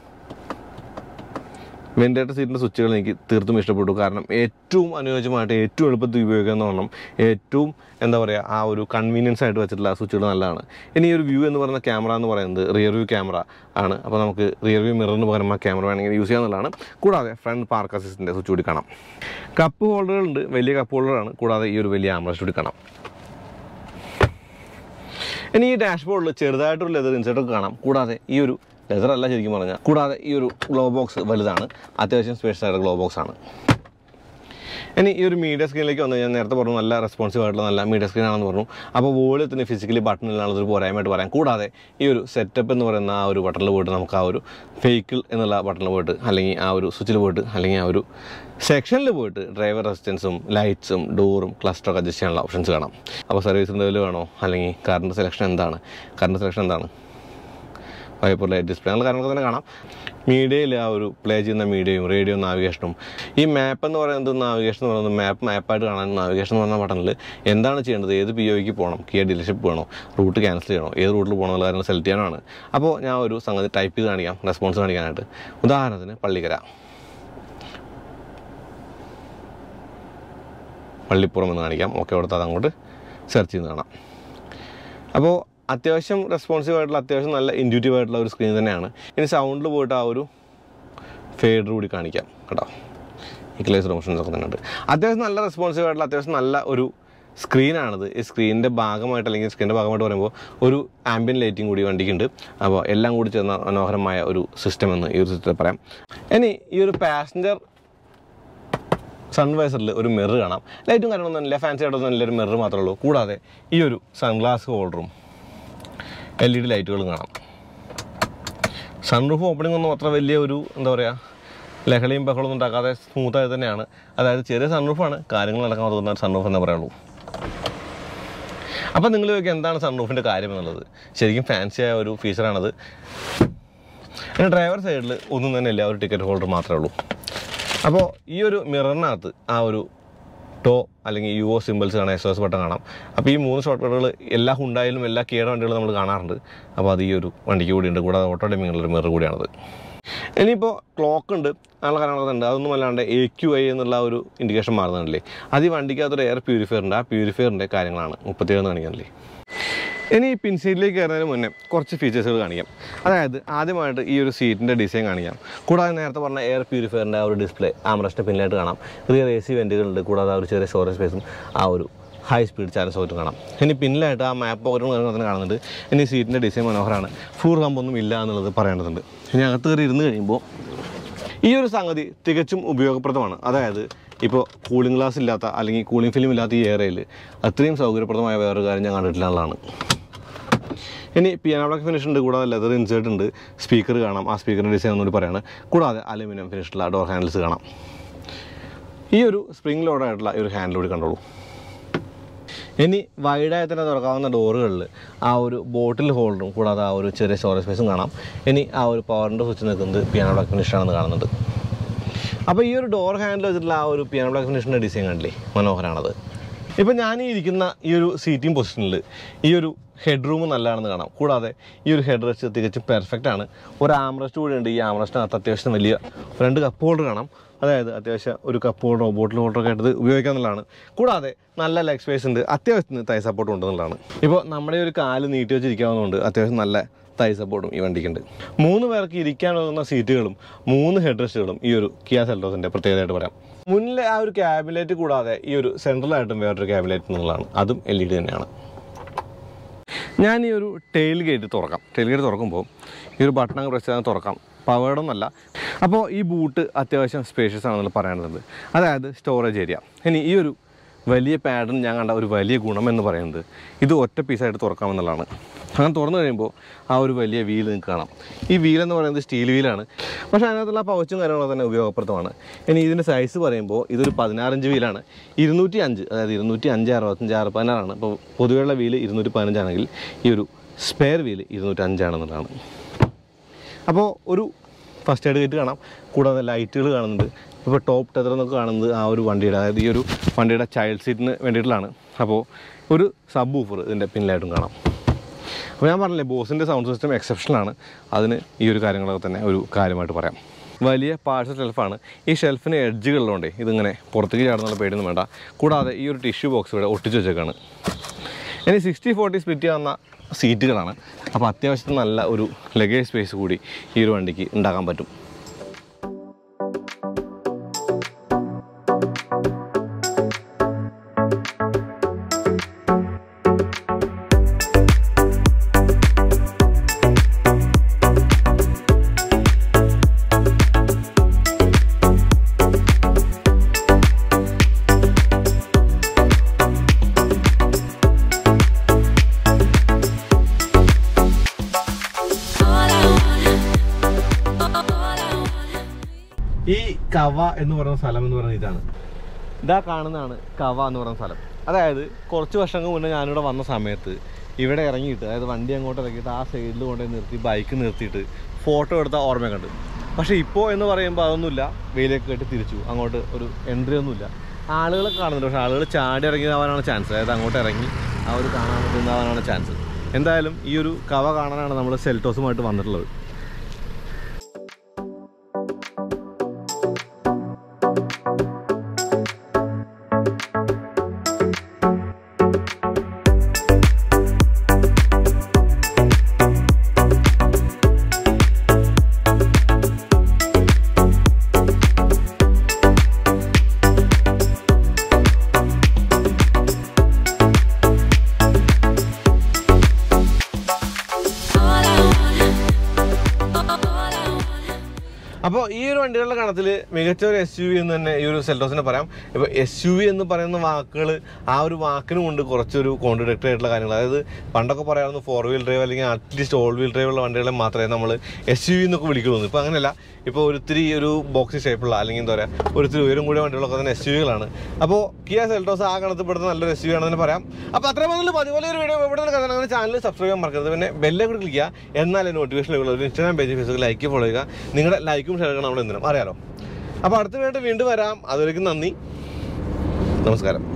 വെൻറ്റിലേറ്റർ സീറ്റിൻ്റെ സ്വിച്ചുകൾ എനിക്ക് തീർത്തും ഇഷ്ടപ്പെട്ടു കാരണം ഏറ്റവും അനുയോജ്യമായിട്ട് ഏറ്റവും എളുപ്പത്തിൽ ഉപയോഗിക്കാമെന്ന് പറഞ്ഞാൽ ഏറ്റവും എന്താ പറയുക ആ ഒരു കൺവീനിയൻസ് ആയിട്ട് വെച്ചിട്ടുള്ള സ്വിച്ചുകൾ നല്ലതാണ് ഇനി ഈ ഒരു വ്യൂ എന്ന് പറയുന്ന ക്യാമറ എന്ന് പറയുന്നത് റിയർ വ്യൂ ക്യാമറ ആണ് അപ്പോൾ നമുക്ക് റിയർ വ്യൂ മിററിന് പകരം ആ ക്യാമറ വേണമെങ്കിൽ യൂസ് ചെയ്യാവുന്നതാണ് കൂടാതെ ഫ്രണ്ട് പാർക്ക് അസിസ്റ്റൻ്റെ സ്വിച്ച് കൂടി കാണാം കപ്പ് ഹോൾഡറുകളുണ്ട് വലിയ കപ്പ് ഹോൾഡറാണ് കൂടാതെ ഈ ഒരു വലിയ ആംബ്രസ്റ്റ് കൂടി കാണാം ഇനി ഈ ഡാഷ്ബോർഡിൽ ചെറുതായിട്ടൊരു ലെതർ ഇൻസെർട്ടൊക്കെ കാണാം കൂടാതെ ഈ ഒരു ലെതർ അല്ല ശരിക്കും പറഞ്ഞാൽ കൂടാതെ ഈ ഒരു ഗ്ലോ ബോക്സ് വലുതാണ് അത്യാവശ്യം സ്പേഷ്യസ് ആയിട്ട് ഗ്ലോ ബോക്സ് ആണ് ഇനി ഈ ഒരു മീഡിയ സ്ക്രീനിലേക്ക് വന്നു ഞാൻ നേരത്തെ പറഞ്ഞു നല്ല റെസ്പോൺസീവ് ആയിട്ടുള്ള നല്ല മീഡിയ സ്ക്രീൻ ആണെന്ന് പറഞ്ഞു അപ്പോൾ വോളിയത്തിന് ഫിസിക്കലി ബട്ടണിലാണ് ഒരു പോരായ്മയായിട്ട് പറയാം കൂടാതെ ഈ ഒരു സെറ്റപ്പ് എന്ന് പറയുന്ന ആ ഒരു ബട്ടണിൽ പോയിട്ട് നമുക്ക് ആ ഒരു ഫേക്കിൾ എന്നുള്ള ബട്ടണിൽ പോയിട്ട് അല്ലെങ്കിൽ ആ ഒരു സ്വിച്ചിൽ പോയിട്ട് അല്ലെങ്കിൽ ആ ഒരു സെക്ഷനിൽ പോയിട്ട് ഡ്രൈവർ റെസിസ്റ്റൻസും ലൈറ്റ്സും ഡോറും ക്ലസ്റ്ററൊക്കെ അഡ്ജസ്റ്റ് ചെയ്യാനുള്ള ഓപ്ഷൻസ് കാണാം അപ്പോൾ സർവീസ് ഇന്റർവ്യൂ വേണോ അല്ലെങ്കിൽ കറണ്ട് സെലക്ഷൻ എന്താണ് കറണ്ട് സെലക്ഷൻ എന്താണ് വൈപ്പർ ലൈറ്റ് ഡിസ്പ്ലേ അങ്ങനെയുള്ള കാര്യങ്ങളൊക്കെ തന്നെ കാണാം മീഡിയയിൽ ആ ഒരു പ്ലേ ചെയ്യുന്ന മീഡിയയും റേഡിയോ നാവിഗേഷനും ഈ മാപ്പ് എന്ന് പറയുന്നത് നാവിഗേഷൻ എന്ന് പറയുന്നത് മാപ്പ് മാപ്പായിട്ട് കാണാൻ നാവിഗേഷൻ എന്ന് പറഞ്ഞ ബട്ടണിൽ എന്താണ് ചെയ്യേണ്ടത് ഏത് പി ഒക്ക് പോകണം കിയ ഡീലർഷിപ്പ് വേണോ റൂട്ട് ക്യാൻസൽ ചെയ്യണോ ഏത് റൂട്ടിൽ പോകണം എന്നുള്ള കാര്യങ്ങൾ സെലക്ട് ചെയ്യാനാണ് അപ്പോൾ ഞാൻ ഒരു സംഗതി ടൈപ്പ് ചെയ്ത് കാണിക്കാം റെസ്പോൺസ് കാണിക്കാനായിട്ട് ഉദാഹരണത്തിന് പള്ളിക്കര പള്ളിപ്പുറം എന്ന് കാണിക്കാം ഓക്കെ കൊടുത്താൽ അത് അങ്ങോട്ട് സെർച്ച് ചെയ്ത് കാണാം അപ്പോൾ അത്യാവശ്യം റെസ്പോൺസീവ് ആയിട്ടുള്ള അത്യാവശ്യം നല്ല ഇൻറ്റ്യൂട്ടീവ് ആയിട്ടുള്ള ഒരു സ്ക്രീൻ തന്നെയാണ് ഇനി സൗണ്ടിൽ പോയിട്ട് ആ ഒരു ഫേഡർ കൂടി കാണിക്കാം കേട്ടോ ഇക്ലേസ് ഓപ്ഷൻസ് ഒക്കെ തന്നെ ഉണ്ട് അത്യാവശ്യം നല്ല റെസ്പോൺസീവ് ആയിട്ടുള്ള അത്യാവശ്യം നല്ല ഒരു സ്ക്രീനാണിത് ഈ സ്ക്രീനിൻ്റെ ഭാഗമായിട്ട് അല്ലെങ്കിൽ സ്ക്രീനിൻ്റെ ഭാഗമായിട്ട് പറയുമ്പോൾ ഒരു ആംബിയൻ ലൈറ്റിംഗ് കൂടി വണ്ടിക്കുണ്ട് അപ്പോൾ എല്ലാം കൂടി ചേർന്ന മനോഹരമായ ഒരു സിസ്റ്റം എന്ന് ഈ ഒരു സിസ്റ്റത്തിൽ പറയാം ഇനി ഈ ഒരു പാസഞ്ചർ സൺവൈസറിൽ ഒരു മിറർ കാണാം ലൈറ്റും കാര്യങ്ങളൊന്നും ഇല്ല ഫാൻസി ആയിട്ടൊന്നും ഇല്ല ഒരു മിറർ മാത്രമേ ഉള്ളൂ കൂടാതെ ഈ ഒരു സൺഗ്ലാസ് ഹോൾഡറും എൽ ഇ ഡി ലൈറ്റുകളും കാണാം സൺറൂഫ് ഓപ്പണിംഗ് ഒന്നും അത്ര വലിയ ഒരു എന്താ പറയുക ലഹളിയും ബഹളമൊന്നും ഉണ്ടാക്കാതെ സ്മൂത്തായി തന്നെയാണ് അതായത് ചെറിയ സൺറൂഫാണ് കാര്യങ്ങൾ നടക്കാൻ തോന്നുന്ന സൺറൂഫ് എന്നേ പറയുള്ളൂ അപ്പോൾ നിങ്ങൾ ചോദിക്കുക എന്താണ് സൺറൂഫിൻ്റെ കാര്യം എന്നുള്ളത് ശരിക്കും ഫാൻസിയായ ഒരു ഫീച്ചറാണത് പിന്നെ ഡ്രൈവർ സൈഡിൽ ഒന്നും തന്നെ ഇല്ല ഒരു ടിക്കറ്റ് ഹോൾഡർ മാത്രമേ ഉള്ളൂ അപ്പോൾ ഈ ഒരു മിററിനകത്ത് ആ ഒരു ടോ അല്ലെങ്കിൽ യു ഒ സിമ്പിൾസ് കാണാം എസ് എസ് ബട്ടൺ കാണാം അപ്പോൾ ഈ മൂന്ന് ഷോർട്ട് കട്ടുകൾ എല്ലാ ഹുണ്ടായാലും എല്ലാ കിയയുടെ വണ്ടികളും നമ്മൾ കാണാറുണ്ട് അപ്പോൾ അത് ഈ ഒരു വണ്ടിക്ക് കൂടിയുണ്ട് കൂടാതെ ഓട്ടോ ഡെമിങ്ങുള്ളൊരു മിറർ കൂടിയാണത് ഇനിയിപ്പോൾ ക്ലോക്ക് ഉണ്ട് അങ്ങനെയുള്ള കാര്യങ്ങളൊക്കെ ഉണ്ട് അതൊന്നും അല്ലാണ്ട് എ ക്യു ഐ എന്നുള്ള ഒരു ഇൻഡിക്കേഷൻ മാറുന്നുണ്ടല്ലേ അത് ഈ വണ്ടിക്കകത്തൊരു എയർ പ്യൂരിഫയർ ഉണ്ട് ആ പ്യൂരിഫയറിൻ്റെ കാര്യങ്ങളാണ് മുപ്പത്തിയേഴ് കാണിക്കാനല്ലേ ഇനി ഈ പിൻസീറ്റിലേക്ക് കയറുന്നതിന് മുന്നേ കുറച്ച് ഫീച്ചേഴ്സുകൾ കാണിക്കാം അതായത് ആദ്യമായിട്ട് ഈ ഒരു സീറ്റിൻ്റെ ഡിസൈൻ കാണിക്കാം കൂടാതെ നേരത്തെ പറഞ്ഞ എയർ പ്യൂരിഫയറിൻ്റെ ആ ഒരു ഡിസ്പ്ലേ ആംറസ്റ്റിൻ്റെ പിന്നിലായിട്ട് കാണാം റിയർ എ സി വെൻറ്റുകളുണ്ട് കൂടാതെ ആ ഒരു ചെറിയ സ്റ്റോറേജ് സ്പേസും ആ ഒരു ഹൈ സ്പീഡ് ചാർജ് സോക്കറ്റും കാണാം ഇനി പിന്നിലായിട്ട് ആ മാപ്പ് പോക്കറ്റും കാര്യങ്ങളും തന്നെ കാണുന്നുണ്ട് ഇനി സീറ്റിൻ്റെ ഡിസൈൻ മനോഹരമാണ് ഫ്ലൂർ കമ്പൊന്നും ഇല്ല എന്നുള്ളത് പറയേണ്ടതുണ്ട് ഇനി അകത്ത് കയറി ഇരുന്ന് കഴിയുമ്പോൾ ഈ ഒരു സംഗതി തികച്ചും ഉപയോഗപ്രദമാണ് അതായത് ഇപ്പോൾ കൂളിംഗ് ഗ്ലാസ് ഇല്ലാത്ത അല്ലെങ്കിൽ കൂളിംഗ് ഫിലിം ഇല്ലാത്ത ഈ ഏരിയയിൽ അത്രയും സൗകര്യപ്രദമായ വേറൊരു കാര്യം ഞാൻ കണ്ടിട്ടില്ല എന്നുള്ളതാണ് ഇനി പിയാനോ ബ്ലാക്ക് ഫിനിഷ് ഉണ്ട് കൂടാതെ ലെതർ ഇൻസേർട്ട് ഉണ്ട് സ്പീക്കർ കാണാം ആ സ്പീക്കറിൻ്റെ ഡിസൈൻ ഒന്നുകൂടി പറയാണ് കൂടാതെ അലുമിനിയം ഫിനിഷുള്ള ഡോർ ഹാൻഡിൽസ് കാണാം ഈ ഒരു സ്പ്രിംഗ് ലോഡായിട്ടുള്ള ഈ ഒരു ഹാൻഡിൽ കൂടി കണ്ടോളൂ ഇനി വൈഡായി തന്നെ തുറക്കാവുന്ന ഡോറുകളിൽ ആ ഒരു ബോട്ടിൽ ഹോൾഡറും കൂടാതെ ആ ഒരു ചെറിയ സ്റ്റോറേജ് സ്പേസും കാണാം ഇനി ആ ഒരു പവറിൻ്റെ സ്വിച്ച് നിൽക്കുന്നത് പിയാനോ ബ്ലാക്ക് ഫിനിഷാണെന്ന് കാണുന്നുണ്ട് അപ്പോൾ ഈ ഒരു ഡോർ ഹാൻഡിൽ വെച്ചിട്ടുള്ള ആ ഒരു പിയാനോ ബ്ലാക്ക് ഫിനിഷിൻ്റെ ഡിസൈൻ കണ്ടില്ലേ മനോഹരമാണത് ഇപ്പോൾ ഞാൻ ഈ ഇരിക്കുന്ന ഈ ഒരു സീറ്റിംഗ് പൊസിഷനിൽ ഈ ഒരു ഹെഡ് റൂം നല്ലതാണെന്ന് കാണാം കൂടാതെ ഈ ഒരു ഹെഡ് റെസ്റ്റ് തികച്ചും പെർഫെക്റ്റ് ആണ് ഒരു ആംറസ്റ്റ് കൂടി ഉണ്ട് ഈ ആംറസ്റ്റിനകത്ത് അത്യാവശ്യം വലിയ രണ്ട് കപ്പ് ഹോൾഡർ കാണാം അതായത് അത്യാവശ്യം ഒരു കപ്പ് ഹോൾഡറോ ബോട്ടിൽ ഹോൾഡറോ ഒക്കെ എടുത്ത് ഉപയോഗിക്കാമെന്നുള്ളതാണ് കൂടാതെ നല്ല ലെഗ് സ്പേസ് ഉണ്ട് അത്യാവശ്യത്തിന് തൈ സപ്പോർട്ട് ഉണ്ടെന്നുള്ളതാണ് ഇപ്പോൾ നമ്മുടെ ഈ ഒരു കാല് നീട്ടി വെച്ചിരിക്കാവുന്നതുകൊണ്ട് അത്യാവശ്യം നല്ല തൈ സപ്പോർട്ടും ഈ വണ്ടിക്കുണ്ട് മൂന്ന് പേർക്ക് ഇരിക്കാൻ ഒതുങ്ങുന്ന സീറ്റുകളും മൂന്ന് ഹെഡ് റെസ്റ്റുകളും ഈ ഒരു കിയ സെൽറ്റോസിൻ്റെ പ്രത്യേകതയായിട്ട് പറയാം മുന്നിലെ ആ ഒരു ക്യാബിനറ്റ് കൂടാതെ ഈ ഒരു സെൻട്രലായിട്ടും വേറൊരു ക്യാബിനറ്റ് എന്നുള്ളതാണ് അതും എൽ ഇ ഡി തന്നെയാണ് ഞാൻ ഈ ഒരു ടെയിൽ ഗേറ്റ് തുറക്കാം ടെയിൽ ഗേറ്റ് തുറക്കുമ്പോൾ ഈ ഒരു ബട്ടൺ അങ്ങ് പ്രസ് ചെയ്താൽ തുറക്കാം പവേർഡൊന്നല്ല അപ്പോൾ ഈ ബൂട്ട് അത്യാവശ്യം സ്പേഷ്യസ് ആണെന്നുള്ള പറയേണ്ടതുണ്ട് അതായത് സ്റ്റോറേജ് ഏരിയ ഇനി ഈ ഒരു വലിയ പാഡും ഞാൻ കണ്ട ഒരു വലിയ ഗുണം എന്ന് പറയുന്നത് ഇത് ഒറ്റ പീസായിട്ട് തുറക്കാമെന്നുള്ളതാണ് അങ്ങനെ തുറന്നു കഴിയുമ്പോൾ ആ ഒരു വലിയ വീൽ നിങ്ങൾക്ക് കാണാം ഈ വീൽ എന്ന് പറയുന്നത് സ്റ്റീൽ വീലാണ് പക്ഷേ അതിനകത്തുള്ള പൗച്ചും കാര്യങ്ങളൊക്കെ തന്നെ ഉപയോഗപ്രദമാണ് ഇനി ഇതിൻ്റെ സൈസ് പറയുമ്പോൾ ഇതൊരു പതിനാറഞ്ച് വീലാണ് ഇരുന്നൂറ്റി അഞ്ച് അതായത് ഇരുന്നൂറ്റി അഞ്ച് അറുപത്തഞ്ച് ആറ് പതിനാറാണ് ഇപ്പോൾ പൊതുവെയുള്ള വീല് ഇരുന്നൂറ്റി പതിനഞ്ചാണെങ്കിൽ ഈ ഒരു സ്പെയർ വീല് ഇരുന്നൂറ്റി അഞ്ചാണെന്നുള്ളതാണ് അപ്പോൾ ഒരു ഫസ്റ്റ് എയ്ഡ് ഗേറ്റ് കാണാം കൂടാതെ ലൈറ്റുകൾ കാണുന്നുണ്ട് ഇപ്പോൾ ടോപ്പ് ടെതർ എന്നൊക്കെ കാണുന്നത് ആ ഒരു വണ്ടിയുടെ അതായത് ഈ ഒരു വണ്ടിയുടെ ചൈൽഡ് സീറ്റിന് വേണ്ടിയിട്ടുള്ളതാണ് അപ്പോൾ ഒരു സബ് ഊഫർ ഇതിൻ്റെ പിന്നിലായിട്ടും കാണാം അപ്പോൾ ഞാൻ പറഞ്ഞില്ലേ ബോസിൻ്റെ സൗണ്ട് സിസ്റ്റം എക്സെപ്ഷനാണ് അതിന് ഈ ഒരു കാര്യങ്ങളൊക്കെ തന്നെ ഒരു കാര്യമായിട്ട് പറയാം വലിയ പാഴ്സൽ ഷെൽഫാണ് ഈ ഷെൽഫിന് എഡ്ജുകളിലുണ്ടേ ഇതിങ്ങനെ പുറത്തേക്ക് ചാടുന്നുള്ള പേടിയൊന്നും വേണ്ട കൂടാതെ ഈ ഒരു ടിഷ്യൂ ബോക്സ് ഇവിടെ ഒട്ടിച്ച് വെച്ചേക്കാണ് ഇനി സിക്സ്റ്റി ഫോർട്ടി സ്പ്ലിറ്റ് ചെയ്യാവുന്ന സീറ്റുകളാണ് അപ്പോൾ അത്യാവശ്യത്തിന് നല്ല ഒരു ലഗേജ് സ്പേസ് കൂടി ഈ ഒരു വണ്ടിക്ക് ഉണ്ടാക്കാൻ പറ്റും All I want, all I want. ഈ കവ എന്ന് പറയുന്ന സ്ഥലം എന്ന് പറയുന്നത് ഇതാണ് ഇതാ കാണുന്നതാണ് കവ എന്ന് പറയുന്ന സ്ഥലം അതായത് കുറച്ച് വർഷങ്ങൾ മുന്നേ ഞാനിവിടെ വന്ന സമയത്ത് ഇവിടെ ഇറങ്ങിയിട്ട് അതായത് വണ്ടി അങ്ങോട്ട് ഇറങ്ങിയിട്ട് ആ സൈഡിൽ കൊണ്ടുപോയി നിർത്തി ബൈക്ക് നിർത്തിയിട്ട് ഫോട്ടോ എടുത്ത ഓർമ്മ കണ്ടു പക്ഷേ ഇപ്പോൾ എന്ന് പറയുമ്പോൾ അതൊന്നുമില്ല വെയിലൊക്കെ കെട്ടി തിരിച്ചു അങ്ങോട്ട് ഒരു എൻട്രി ഒന്നുമില്ല ആളുകളൊക്കെ കാണുന്നുണ്ട് പക്ഷേ ആളുകൾ ചാടി ഇറങ്ങിയതാവാനാണ് ചാൻസ് അതായത് അങ്ങോട്ട് ഇറങ്ങി ആ ഒരു കാണാൻ പറ്റുന്നതാവാനാണ് ചാൻസ് എന്തായാലും ഈ ഒരു കവ കാണാനാണ് നമ്മൾ സെൽറ്റോസുമായിട്ട് വന്നിട്ടുള്ളത് All I want, അപ്പോൾ ഈ ഒരു വണ്ടികളുടെ കണത്തിൽ മികച്ച ഒരു എസ് യു വി എന്ന് തന്നെ ഈ ഒരു സെൽറ്റോസിനെ പറയാം ഇപ്പോൾ എസ് യു വി എന്ന് പറയുന്ന വാക്കുകൾ ആ ഒരു വാക്കിനും കൊണ്ട് കുറച്ചൊരു കോൺട്രഡിക്ടറി ആയിട്ടുള്ള കാര്യങ്ങൾ അതായത് പണ്ടൊക്കെ പറയാറുണ്ട് ഫോർ വീൽ ഡ്രൈവ് അല്ലെങ്കിൽ അറ്റ്ലീസ്റ്റ് ഓൾ വീൽ ഡ്രൈവ് ഉള്ള വണ്ടികളെ മാത്രമേ നമ്മൾ എസ് യു വി എന്നൊക്കെ വിളിക്കുള്ളൂ ഇപ്പോൾ അങ്ങനെയല്ല ഇപ്പോൾ ഒരിത്തിരി ഒരു ബോക്സി ഷേപ്പുള്ള അല്ലെങ്കിൽ എന്താ പറയുക ഒരിത്തിരി ഉയരം കൂടിയ വണ്ടികളൊക്കെ തന്നെ എസ് യു വികളാണ് അപ്പോൾ കിയ സെൽറ്റോസ് ആ കണത്തിൽപ്പെടുന്ന നല്ലൊരു എസ് യു വി ആണെന്ന് പറയാം അപ്പോൾ അത്രയും പറഞ്ഞാൽ അതുപോലെ ഒരു വീഡിയോ ഇവിടെ നിന്ന് കഥ ചാനൽ സബ്സ്ക്രൈബ് ചെയ്യാൻ മറക്കരുത് പിന്നെ ബെല്ലെ കൂടി ക്ലിക്ക് ചെയ്യുക എന്നാലേ നോട്ടിഫിക്കേഷൻ ഉള്ള ഒരു Instagram page Facebook like follow ചെയ്യുക നിങ്ങളുടെ ലൈക്കും ഷെയർ നമ്മൾ എന്തിനും അറിയാലോ അപ്പോൾ അടുത്ത വീണ്ടും വീണ്ടും വരാം അതുവരേക്കും നന്ദി നമസ്കാരം